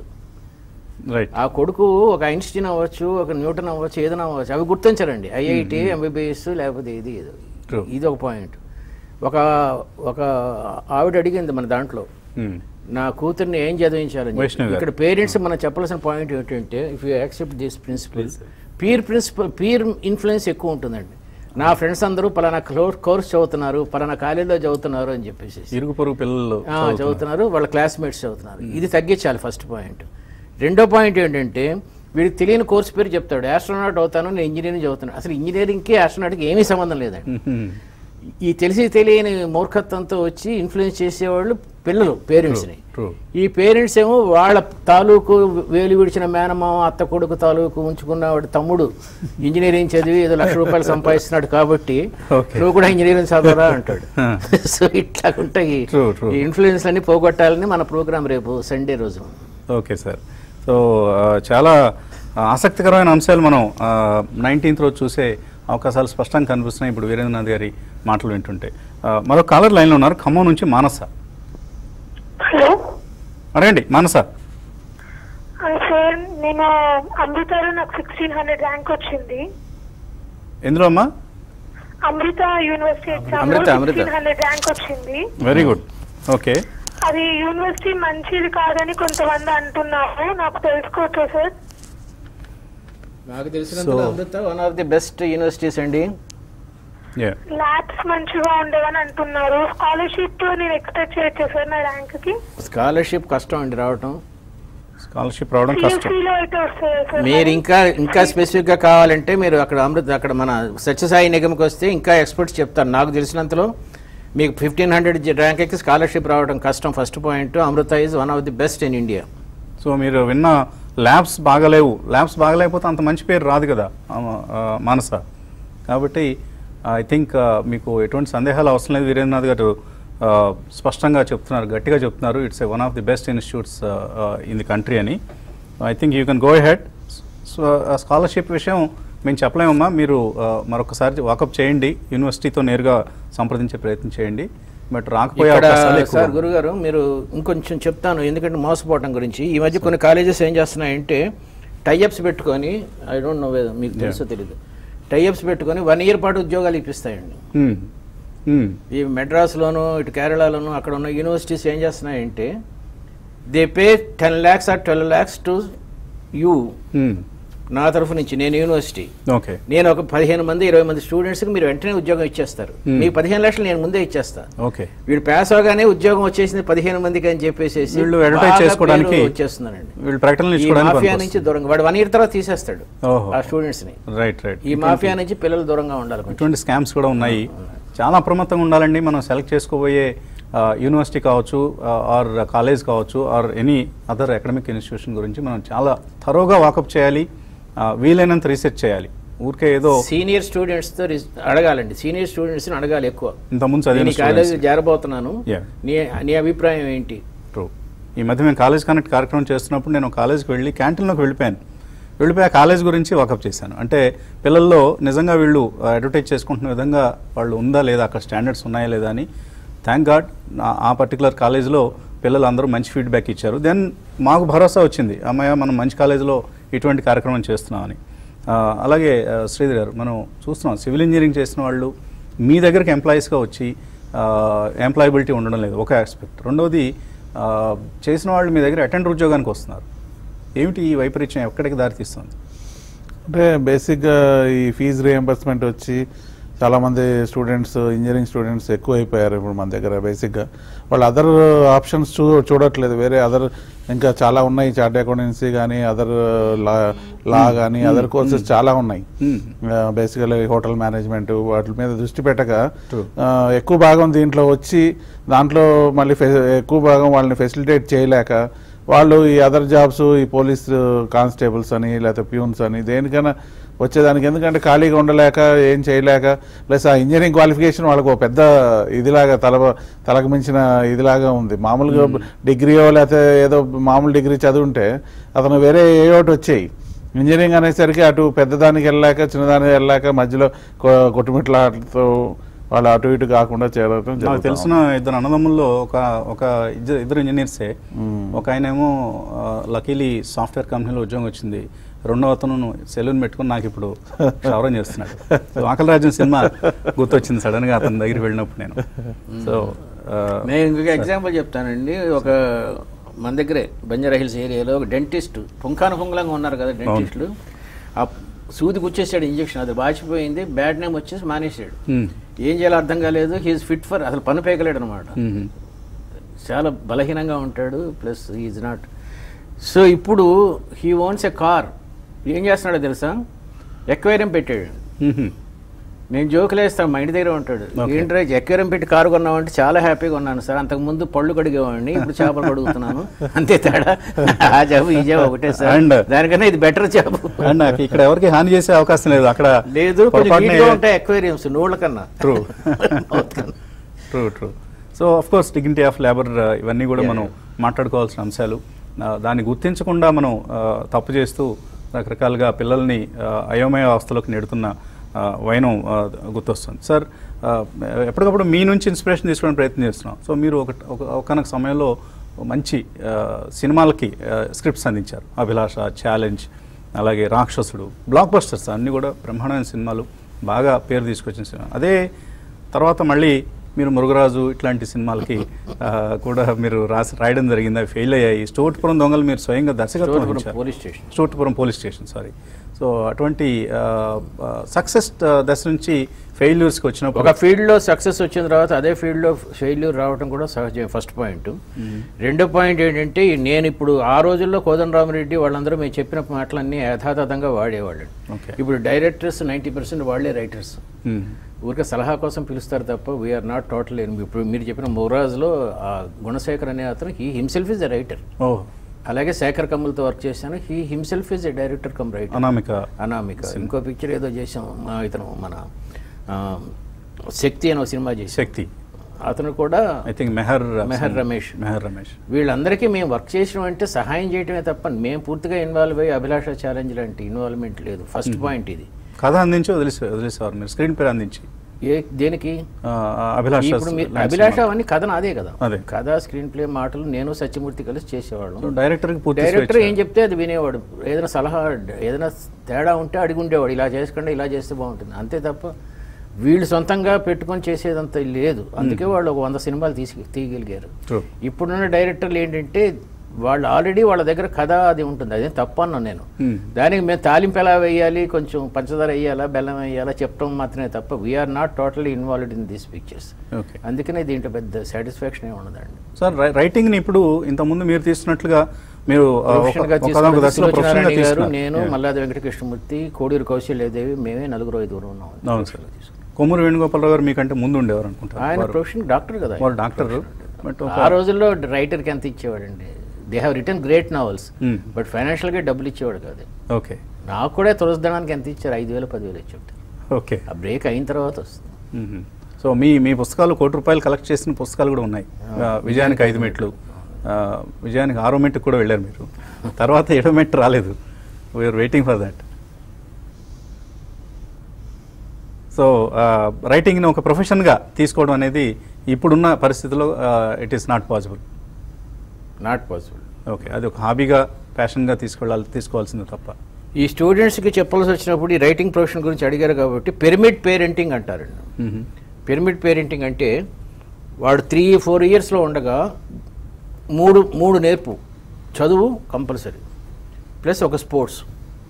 రైట్ ఆ కొడుకు ఒక ఐన్స్టీన్ అవ్వచ్చు ఒక న్యూటన్ అవ్వచ్చు ఏదైనా అవ్వచ్చు అవి గుర్తించరండి ఐఐటి ఎంబీబీఎస్ లేకపోతే ఇది ఏదో True. ఇది ఒక పాయింట్ ఒక ఒక ఆవిడ అడిగింది మన దాంట్లో మ్మ్. నా కూతుర్ని ఏం చదివించాలని చెప్పి. వైష్ణవి గారు. ఇక్కడ పేరెంట్స్ మనం చెప్పాల్సిన పాయింట్ ఏంటంటే if you accept this principle peer principle peer influence ఎక్కువ ఉంటుందండి నా ఫ్రెండ్స్ అందరూ పలానా కోర్స్ చదువుతున్నారు పలానా కాలేజీలో చదువుతున్నారు అని చెప్పేసి ఇరుగు పొరుగు పిల్లలు ఆ, చదువుతున్నారు వాళ్ళ క్లాస్మేట్స్ చదువుతున్నారు ఇది తగ్గించాలి ఫస్ట్ పాయింట్ రెండో పాయింట్ ఏంటంటే వీడికి తెలియని కోర్సు పేరు చెప్తాడు ఆస్ట్రోనాట్ అవుతాను నేను ఇంజనీరింగ్ చదువుతాను అసలు ఇంజనీరింగ్కి ఆస్ట్రోనాట్కి ఏమీ సంబంధం లేదండి మ్మ్. ఈ తెలిసి తెలియని మూర్ఖత్వంతో వచ్చి ఇన్ఫ్లుయెన్స్ చేసేవాళ్ళు పిల్లలు పేరెంట్స్ని ట్రూ ఈ పేరెంట్స్ ఏమో వాళ్ళ తాలూకు వేలు విడిచిన మేనమామ అత్త కొడుకు తాలూకు ఉంచుకున్న వాడి తమ్ముడు ఇంజనీరింగ్ చదివి ఏదో లక్ష రూపాయలు సంపాదిస్తున్నాడు కాబట్టి Okay. నువ్వు కూడా ఇంజనీరింగ్ చదవరా అంటాడు Huh. సో ఇట్లా ఉంటాయి True, true. ఈ ఇన్ఫ్లుయెన్స్ అన్ని పోగొట్టాలని మన ప్రోగ్రామ్ రేపు సండే రోజు ఓకే సార్ సో ఆ, చాలా ఆ, ఆసక్తికరమైన అంశాలు మనం నైన్టీన్త్ రోజు చూసే అవకాశాలు స్పష్టంగా కనిపిస్తున్నాయి ఇప్పుడు వీరేంద్రనాథ్ గారి మాటలు వింటుంటే ఆ, మరో కాలర్ లైన్లో ఉన్నారు ఖమ్మం నుంచి మానస హలో అడగండి మానస సార్ నేను అమృతలో నాకు సిక్స్టీన్ హండ్రెడ్ ర్యాంక్ వచ్చింది ఎందులో అమ్మా Amrita university exam Amrita, Amrita. Sixteen hundred rank వచ్చింది వెరీ గుడ్ ఓకే అది యూనివర్సిటీ మంచిది కాదని కొంతమంది అంటున్నారు నాకు తెలుసుకోవచ్చా సార్ నాకు తెలిసినంత Amrita one of the best universities అండి యా ల్యాబ్స్ మంచిగా ఉండేవని అంటున్నారు స్కాలర్షిప్ నేను ఎక్స్పెక్ట్ చేయొచ్చా సార్ నా ర్యాంక్ కి స్కాలర్షిప్ కష్టం అండి రావటం స్కాలర్షిప్ రావడం కష్టం సిఎస్సిలో అయితే వస్తుంది సార్ మీరు ఇంకా ఇంకా స్పెసిఫిక్గా కావాలంటే మీరు అక్కడ అమృత అక్కడ మన సత్యసాయి నిగమకి వస్తే ఇంకా ఎక్స్పర్ట్స్ చెప్తారు నాకు తెలిసినంతలో మీకు ఫిఫ్టీన్ హండ్రెడ్ ర్యాంక్ ఎక్కి స్కాలర్షిప్ రావడం కష్టం first point Amrita is one of the best in India so మీరు విన్న ల్యాబ్స్ బాగలేవు ల్యాబ్స్ బాగలేకపోతే అంత మంచి పేరు రాదు కదా ఆ, ఆ, మానస కాబట్టి ఐ థింక్ మీకు ఎటువంటి సందేహాలు అవసరం లేదు వీరేంద్రనాథ్ గారు ఆ, స్పష్టంగా చెప్తున్నారు గట్టిగా చెప్తున్నారు it's a one of the best institutes in the country అని I think you can go head so scholarship విషయం మేము చెప్పలేమమ్మా మీరు ఆ, మరొకసారి వాకప్ చేయండి యూనివర్సిటీతో నేరుగా సంప్రదించే ప్రయత్నం చేయండి బట్ రాకపోయే ఇక్కడ అవకాశాలు ఎక్కువ సార్ గురుగారు మీరు ఇంకొంచెం చెప్తాను ఎందుకంటే మోసపోవటం గురించి ఈ మధ్య కొన్ని కాలేజెస్ ఏం చేస్తున్నాయంటే టైఅప్స్ పెట్టుకొని ఐ డోంట్ నో మీకు తెలుసో తెలియదు టైఅప్స్ పెట్టుకొని వన్ ఇయర్ పాటు ఉద్యోగాలు ఇప్పిస్తాయండి Hmm. Hmm. ఈ మెడ్రాస్లోను ఇటు కేరళలోను అక్కడ ఉన్న యూనివర్సిటీస్ ఏం చేస్తున్నాయంటే they pay ten lakhs or twelve lakhs to you Hmm. నా తరఫు నుంచి నేను యూనివర్సిటీ ఓకే నేను ఒక పదిహేను మంది ఇరవై మంది స్టూడెంట్స్కి మీరు వెంటనే ఉద్యోగం ఇచ్చేస్తారు Hmm. మీ పదిహేను లక్షలు నేను ముందే ఇచ్చేస్తా ఓకే వీడు పాస్ అవగానే ఉద్యోగం వచ్చేసింది పదిహేను మందికి అని చెప్పేసి వీళ్ళు advertise చేసుకోవడానికి వచ్చేస్తున్నారండి వీళ్ళు ప్రకటనలు ఈ ఇచ్చుకోవడానికి మాఫియా పనికొస్తుంది. నుంచి దూరంగా వాడు వన్ ఇయర్ తర్వాత తీసేస్తాడు ఓహో. ఆ స్టూడెంట్స్ ని రైట్ రైట్ ఈ మాఫియా నుంచి పిల్లలు దూరంగా ఉండాలి కొంచెం. ఇటువంటి స్కామ్స్ కూడా ఉన్నాయి చాలా అప్రమత్తంగా ఉండాలండి మనం సెలెక్ట్ చేసుకోబోయే ఆ, యూనివర్సిటీ కావచ్చు ఆర్ కాలేజ్ కావచ్చు or any other academic institution గురించి మనం చాలా థరోగా వాకప్ చేయాలి ఆ, వీలైనంత రీసెర్చ్ చేయాలి ఊరికే ఏదో సీనియర్ స్టూడెంట్స్ తో రిస్- అడగాలండి సీనియర్ స్టూడెంట్స్ ని అడగాలి ఎక్కువ ఇంతకుముందు నేను చదివిన ఈ కాలేజీ స్టూడెంట్స్ చేరబోతున్నాను Yeah. నీ నీ అభిప్రాయం ఏంటి ట్రూ ఈ మధ్య మేము కాలేజ్ కనెక్ట్ కార్యక్రమం చేస్తున్నప్పుడు నేను కాలేజ్కి వెళ్ళి క్యాంటీన్లోకి వెళ్ళిపోయాను వెళ్ళిపోయి ఆ కాలేజ్ గురించి వాకప్ చేశాను అంటే పిల్లల్లో నిజంగా వీళ్ళు అడ్వర్టైజ్ చేసుకుంటున్న విధంగా వాళ్ళు ఉందా లేదా అక్కడ స్టాండర్డ్స్ ఉన్నాయా లేదా అని థ్యాంక్ గాడ్ ఆ పర్టికులర్ కాలేజ్లో పిల్లలు అందరూ మంచి ఫీడ్బ్యాక్ ఇచ్చారు దెన్ మాకు భరోసా వచ్చింది అమ్మాయ మనం మంచి కాలేజ్లో ఇటువంటి కార్యక్రమం చేస్తున్నామని ఆ, అలాగే ఆ, శ్రీధర్ గారు మనం చూస్తున్నాం సివిల్ ఇంజనీరింగ్ చేసిన వాళ్ళు మీ దగ్గరికి ఎంప్లాయీస్గా వచ్చి ఎంప్లాయబిలిటీ ఉండడం లేదు ఒక ఆస్పెక్ట్ రెండవది ఆ, చేసిన వాళ్ళు మీ దగ్గర అటెండర్ ఉద్యోగానికి వస్తున్నారు ఏమిటి ఈ వైపరీత్యం ఎక్కడికి దారితీస్తుంది అంటే బేసిక్గా ఈ ఫీజు రియంబర్స్మెంట్ వచ్చి చాలామంది స్టూడెంట్స్ ఇంజనీరింగ్ స్టూడెంట్స్ ఎక్కువ అయిపోయారు ఇప్పుడు మన దగ్గర బేసిక్గా వాళ్ళు అదర్ ఆప్షన్స్ చూ చూడట్లేదు వేరే అదర్ ఇంకా చాలా ఉన్నాయి చార్ట్ అకౌంటెన్సీ కానీ అదర్ లా లా కానీ అదర్ కోర్సెస్ చాలా ఉన్నాయి Hmm. బేసికలీ హోటల్ మేనేజ్మెంట్ వాటి మీద దృష్టి పెట్టక True. ఆ, ఎక్కువ భాగం దీంట్లో వచ్చి దాంట్లో మళ్ళీ ఫె- ఎక్కువ భాగం వాళ్ళని ఫెసిలిటేట్ చేయలేక వాళ్ళు ఈ అదర్ జాబ్స్ ఈ పోలీస్ కానిస్టేబుల్స్ అని లేకపోతే ప్యూన్స్ అని దేనికైనా వచ్చేదానికి ఎందుకంటే ఖాళీగా ఉండలేక ఏం చేయలేక ప్లస్ ఆ ఇంజనీరింగ్ క్వాలిఫికేషన్ వాళ్ళకు ఒక పెద్ద ఇదిలాగా తల తలకు మించిన ఇదిలాగా ఉంది మామూలుగా డిగ్రీయో లేకపోతే ఏదో మామూలు డిగ్రీ చదువుంటే అతను వేరే ఏ ఒకటి వచ్చాయి ఇంజనీరింగ్ అనేసరికి అటు పెద్దదానికి వెళ్ళాక చిన్నదానికి వెళ్ళాక మధ్యలో కొ- కొట్టుమిట్లాటతో వాళ్ళు అటు ఇటు కాకుండా చేరడం నాకు జరుగుతా తెలిసిన ఇద్దరు అన్నదమ్ముల్లో ఒక ఒక ఇద్దరు ఇద్దరు ఇంజనీర్సే మ్మ్. ఒక ఆయనేమో లకీలీ సాఫ్ట్వేర్ కంపెనీలో ఉద్యోగం వచ్చింది రెండో అతను సెలూన్ పెట్టుకుని నాకు ఇప్పుడు క్షవరం చేస్తున్నాడు సో ఆకలి రాజ్యం సినిమా గుర్తొచ్చింది సడన్ గా అతని దగ్గరికి వెళ్ళినప్పుడు నేను సో నేను ఇంకొక ఎగ్జాంపుల్ చెప్తానండి ఒక మన దగ్గరే బంజారా హిల్స్ ఏరియాలో ఒక డెంటిస్ట్ పుంఖాను పుంగలంగా ఉన్నారు కదా డెంటిస్టులు ఆ సూది గుచ్చేసాడు ఇంజక్షన్ అది బాచిపోయింది బ్యాడ్ నేమ్ వచ్చేసి మానేసాడు ఏం చేయాలో అర్థం కాలేదు హీఈస్ ఫిట్ ఫర్ అసలు పని పేకలేడు అనమాట చాలా బలహీనంగా ఉంటాడు ప్లస్ ఈజ్ నాట్ సో ఇప్పుడు హీ ఓన్స్ ఎ కార్ ఏం చేస్తున్నాడో తెలుసా ఎక్వైరియం పెట్టాడు నేను జోకులు వేస్తాను మా ఇంటి దగ్గర ఉంటాడు Okay. ఏంట్రా ఎక్వేరియం పెట్టి కారు కొన్నామంటే చాలా హ్యాపీగా ఉన్నాను సార్ అంతకు ముందు పళ్ళు కడిగేవాడిని ఇప్పుడు చేపలు కడుగుతున్నాను అంతే తేడా ఆ జాబు ఈ జాబు ఒకటే సార్ And- దానికన్నా ఇది బెటర్ జాబ్ అండ్ నాకు ఇక్కడ ఎవరికి హాని చేసే అవకాశం లేదు అక్కడ లేదు కొంచెం నీట్గా ఉంటాయి ఎక్వేరియంస్ నూళ్ళ కన్నా ట్రూ Mouth కన్నా. True true so of course dignity of labour ఇవన్నీ కూడా మనం మాట్లాడుకోవాల్సిన అంశాలు ఆ, దాన్ని గుర్తించకుండా మనం ఆ, తప్పు చేస్తూ రకరకాలుగా పిల్లల్ని ఆ, అయోమయ అవస్థలోకి నెడుతున్న ఆ, వైనం ఆ, గుర్తొస్తుంది సార్ ఆ, ఎప్పటికప్పుడు మీ నుంచి ఇన్స్పిరేషన్ తీసుకోవడానికి ప్రయత్నం చేస్తున్నాం సో మీరు ఒక ఒక ఒకనొక సమయంలో మంచి ఆ, సినిమాలకి ఆ, స్క్రిప్ట్స్ అందించారు అభిలాష ఛాలెంజ్ అలాగే రాక్షసుడు బ్లాక్ బస్టర్స్ అన్నీ కూడా బ్రహ్మాండమైన సినిమాలు బాగా పేరు తీసుకొచ్చిన సినిమా అదే తర్వాత మళ్ళీ మీరు మురుగరాజు ఇట్లాంటి సినిమాలకి ఆ, కూడా మీరు రాసి రాయడం జరిగింది అవి ఫెయిల్ అయ్యాయి స్టోట్పురం దొంగలు మీరు స్వయంగా దర్శకత్వం స్టోట్పురం వహించారు. Police station. స్టోట్పురం పోలీస్ స్టేషన్ సారీ సో అటువంటి సక్సెస్ దశ నుంచి ఫెయిల్యూర్స్కి వచ్చినప్పుడు ఒక ఫీల్డ్లో సక్సెస్ వచ్చిన తర్వాత అదే ఫీల్డ్లో ఫెయిల్యూర్ రావడం కూడా సహజం ఫస్ట్ పాయింట్ రెండో పాయింట్ ఏంటంటే నేను ఇప్పుడు ఆ రోజుల్లో కోదండరామరెడ్డి వాళ్ళందరూ మేము చెప్పిన మాటలన్నీ యథాతథంగా వాడేవాళ్ళు Okay. ఇప్పుడు డైరెక్టర్స్ నైంటీ పర్సెంట్ వాళ్ళే రైటర్స్ మ్మ్. ఊరికే సలహా కోసం పిలుస్తారు తప్ప వీఆర్ నాట్ టోటల్ ఇప్పుడు మీరు చెప్పిన మొరాజ్లో ఆ గుణశేఖర్ అనే అతను he himself is a writer ఓ అలాగే శేఖర్ కమల్తో వర్క్ చేశాను he himself is a director cum writer Anamika Anamika ఇంకో పిక్చర్ ఏదో చేసాం ఆ, ఇతను మన ఆ, శక్తి అనే ఒక సినిమా చేశాం శక్తి అతను కూడా ఐ థింక్ మెహర్ మెహర్ రమేష్ మెహర్ రమేష్ వీళ్ళందరికీ మేము వర్క్ చేసిన అంటే సహాయం చేయటమే తప్ప మేము పూర్తిగా ఇన్వాల్వ్ అయ్యి అభిలాష ఛాలెంజ్ లాంటి ఇన్వాల్వ్మెంట్ లేదు ఫస్ట్ పాయింట్ ఇది కథ అందించి వదిలేసి వదిలేసేవారు మీరు స్క్రీన్ పేరు అందించి ఏ దేనికి ఆ, అభిలాష ఇప్పుడు మీరు లాంటి అభిలాష సినిమా. అవన్నీ కథ నాదే కదా అదే. కథ స్క్రీన్ ప్లే మాటలు నేను సత్యమూర్తి కలిసి చేసేవాళ్ళం సో డైరెక్టర్కి పూర్తి డైరెక్టర్ స్వేచ్ఛ. ఏం చెప్తే అది వినేవాడు ఏదైనా సలహా ఏదైనా తేడా ఉంటే అడిగి ఉండేవాడు ఇలా చేసుకుంటే ఇలా చేస్తే బాగుంటుంది అంతే తప్ప వీళ్ళు సొంతంగా పెట్టుకొని చేసేదంత లేదు అందుకే వాళ్ళు ఒక వంద సినిమాలు తీసి తీయగలిగారు True. ఇప్పుడున్న డైరెక్టర్లు ఏంటంటే వాళ్ళు ఆల్రెడీ వాళ్ళ దగ్గర కథ అది ఉంటుంది అదే తప్పు అన్నాను నేను Hmm. దానికి మేము తాలింపు ఎలా వేయాలి కొంచెం పంచదార వేయాలా బెల్లం వేయాలా చెప్పడం మాత్రమే తప్ప we're not totally involved in these pictures okay అందుకనే దీంట్లో పెద్ద సాటిస్ఫాక్షన్ ఏమి ఉండదండి సార్ రై- రైటింగ్ని ఇప్పుడు ఇంతకుముందు మీరు తీస్తున్నట్లుగా మీరు ఆ, ఒక- ప్రొఫెషనల్గా ఒకనొక తీసుకున్నది దశలో ప్రొఫెషనల్గా సులోచనారాయణ గారు తీసుకున్నారు. నేను Yeah. మల్లాది వెంకటకృష్ణమూర్తి కోడూరు కౌశల్యదేవి మేమే నలుగురు ఐదుగురు ఉన్నాం అవును సార్ కొమ్మూరు వేణుగోపాలరావు గారు మీకంటే ముందు ఉండేవారు అనుకుంటారు ఆయన వారు- ప్రొఫెషన్ డాక్టర్ కదా ఆయన. వారు డాక్టర్ బట్ ఆ రోజుల్లో రైటర్కి ఎంత ఇచ్చేవాడండి they have written great novels Hmm. But ఫైనాన్షియల్గా డబ్బులు ఇచ్చేవాడు కాదు ఓకే నాకు కూడా తులసదనానికి ఎంత ఇచ్చారు ఐదు వేలు పదివేలు ఇచ్చేవాడు ఓకే ఆ బ్రేక్ అయిన తర్వాత వస్తుంది మ్మ్. సో మీ మీ పుస్తకాలు కోటి రూపాయలు కలెక్ట్ చేసిన పుస్తకాలు కూడా ఉన్నాయి ఆ, విజయానికి ఐదు మెట్లు ఆ, విజయానికి ఆరో మెట్టుకు కూడా వెళ్ళారు మీరు తర్వాత ఏడో మెట్టు రాలేదు we're waiting for that so రైటింగ్ని ఒక ప్రొఫెషన్గా తీసుకోవడం అనేది ఇప్పుడున్న పరిస్థితిలో it is not possible not possible okay అది ఒక హాబీగా ప్యాషన్గా తీసుకెళ్ళాలి తీసుకోవాల్సింది తప్ప ఈ స్టూడెంట్స్కి చెప్పాల్సి వచ్చినప్పుడు ఈ రైటింగ్ ప్రొఫెషన్ గురించి అడిగారు కాబట్టి పిరమిడ్ పేరెంటింగ్ అంటారండి మ్మ్. పిరమిడ్ పేరెంటింగ్ అంటే వాడు త్రీ ఫోర్ ఇయర్స్లో ఉండగా మూడు మూడు నేర్పు చదువు కంపల్సరీ ప్లస్ ఒక స్పోర్ట్స్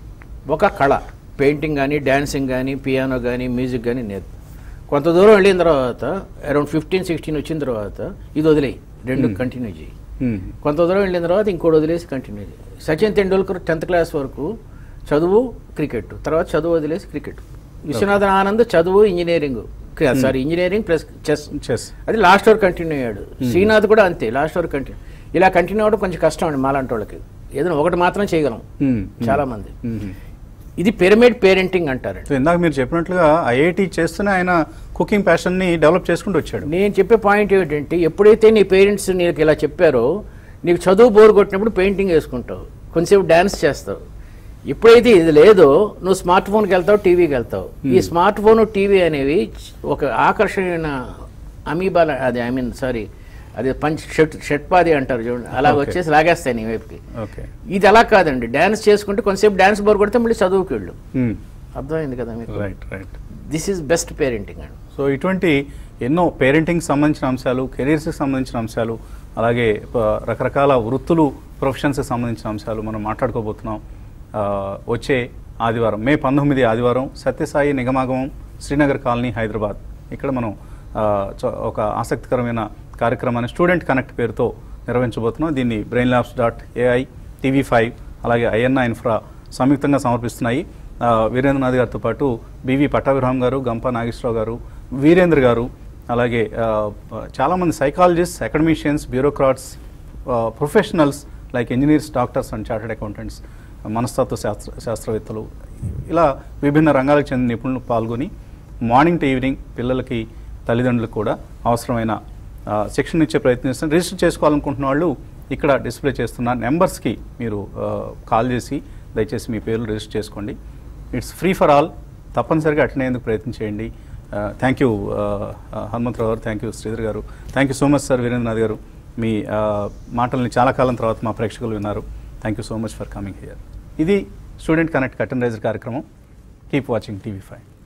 ఒక కళ పెయింటింగ్ కానీ డ్యాన్సింగ్ కానీ పియానో కానీ మ్యూజిక్ కానీ నేర్పు కొంత దూరం వెళ్ళిన తర్వాత అరౌండ్ ఫిఫ్టీన్ సిక్స్టీన్ వచ్చిన తర్వాత ఇది వదిలేయి రెండు కంటిన్యూ చేయి మ్మ్. కొంత దూరం వెళ్ళిన తర్వాత ఇంకోటి వదిలేసి కంటిన్యూ చేయి సచిన్ తెండూల్కర్ టెన్త్ క్లాస్ వరకు చదువు క్రికెట్ తర్వాత చదువు వదిలేసి క్రికెట్ విశ్వనాథన్ ఆనంద్ చదువు engineering sorry engineering plus chess chess అది లాస్ట్ వరకు కంటిన్యూ అయ్యాడు శ్రీనాథ్ కూడా అంతే లాస్ట్ వరకు కంటిన్యూ ఇలా కంటిన్యూ అవ్వడం కొంచెం కష్టం అండి మాలాంటి వాళ్ళకి ఏదైనా ఒకటి మాత్రం చేయగలం మ్మ్. చాలా మంది మ్మ్. ఇది పిరమిడ్ పేరెంటింగ్ అంటారండి సో ఇందాక మీరు చెప్పినట్లుగా ఐఐటి చేస్తూనే ఆయన కుకింగ్ ప్యాషన్ని డెవలప్ చేసుకుంటూ వచ్చాడు నేను చెప్పే పాయింట్ ఏమిటంటే ఎప్పుడైతే నీ పేరెంట్స్ నీకు ఇలా చెప్పారో నీకు చదువు బోర్ కొట్టినప్పుడు పెయింటింగ్ వేసుకుంటావు కొంచెంసేపు డ్యాన్స్ చేస్తావు ఎప్పుడైతే ఇది లేదో నువ్వు స్మార్ట్ ఫోన్కి వెళ్తావు టీవీకి వెళ్తావు ఈ స్మార్ట్ ఫోన్ టీవీ అనేవి ఒక ఆకర్షణీయమైన అమీబాల అది ఐ మీన్ సారీ అది పంచ్ షట్ షట్పాది అంటారు చూడండి అలా Okay. వచ్చేసి లాగేస్తాయి నీ వైపుకి ఓకే ఇది అలా కాదండి డ్యాన్స్ చేసుకుంటే కొంచెంసేపు డ్యాన్స్ బోర్ కొడితే మళ్ళీ చదువుకి వెళ్ళు అర్థమైంది కదా మీకు right right this is best parenting అండి సో ఇటువంటి ఎన్నో పేరెంటింగ్ సంబంధించిన అంశాలు కెరీర్స్కి సంబంధించిన అంశాలు అలాగే ప- రకరకాల వృత్తులు ప్రొఫెషన్స్కి సంబంధించిన అంశాలు మనం మాట్లాడుకోబోతున్నాం ఆ, వచ్చే ఆదివారం మే పంతొమ్మిది ఆదివారం సత్యసాయి నిగమాగమం శ్రీనగర్ కాలనీ హైదరాబాద్ ఇక్కడ మనం ఆ, చ- ఒక ఆసక్తికరమైన కార్యక్రమాన్ని స్టూడెంట్ కనెక్ట్ పేరుతో నిర్వహించబోతున్నాం దీన్ని brain labs dot AI TV five అలాగే ఐఎన్ఐ ఇన్ఫ్రా సంయుక్తంగా సమర్పిస్తున్నాయి ఆ, వీరేంద్రనాథ్ గారితో పాటు బివి పట్టాభిరామ్ గారు గంప నాగేశ్వరరావు గారు వీరేంద్ర గారు అలాగే ఆ, చాలామంది psychologist academicians bureaucrats professionals like engineers doctors and chartered accountants మనస్తత్వ శాస్త్ర శాస్త్రవేత్తలు ఇలా విభిన్న రంగాలకు చెందిన నిపుణులు పాల్గొని మార్నింగ్ టు ఈవినింగ్ పిల్లలకి తల్లిదండ్రులకు కూడా అవసరమైన ఆ, శిక్షణ ఇచ్చే ప్రయత్నిస్తున్నారు రిజిస్టర్ చేసుకోవాలనుకుంటున్న వాళ్ళు ఇక్కడ డిస్ప్లే చేస్తున్న నెంబర్స్కి మీరు ఆ, కాల్ చేసి దయచేసి మీ పేర్లు రిజిస్టర్ చేసుకోండి ఇట్స్ ఫ్రీ ఫర్ ఆల్ తప్పనిసరిగా అటెండ్ ప్రయత్నం చేయండి థ్యాంక్ యూ హనుమంతరావు గారు thank you Sridhar garu thank you so much sir Veerendranath garu మీ ఆ, మాటల్ని చాలా కాలం తర్వాత మా ప్రేక్షకులు విన్నారు thank you so much for coming here ఇది స్టూడెంట్ కనెక్ట్ కటన్ రైజర్ కార్యక్రమం కీప్ వాచింగ్ టీవీ ఫైవ్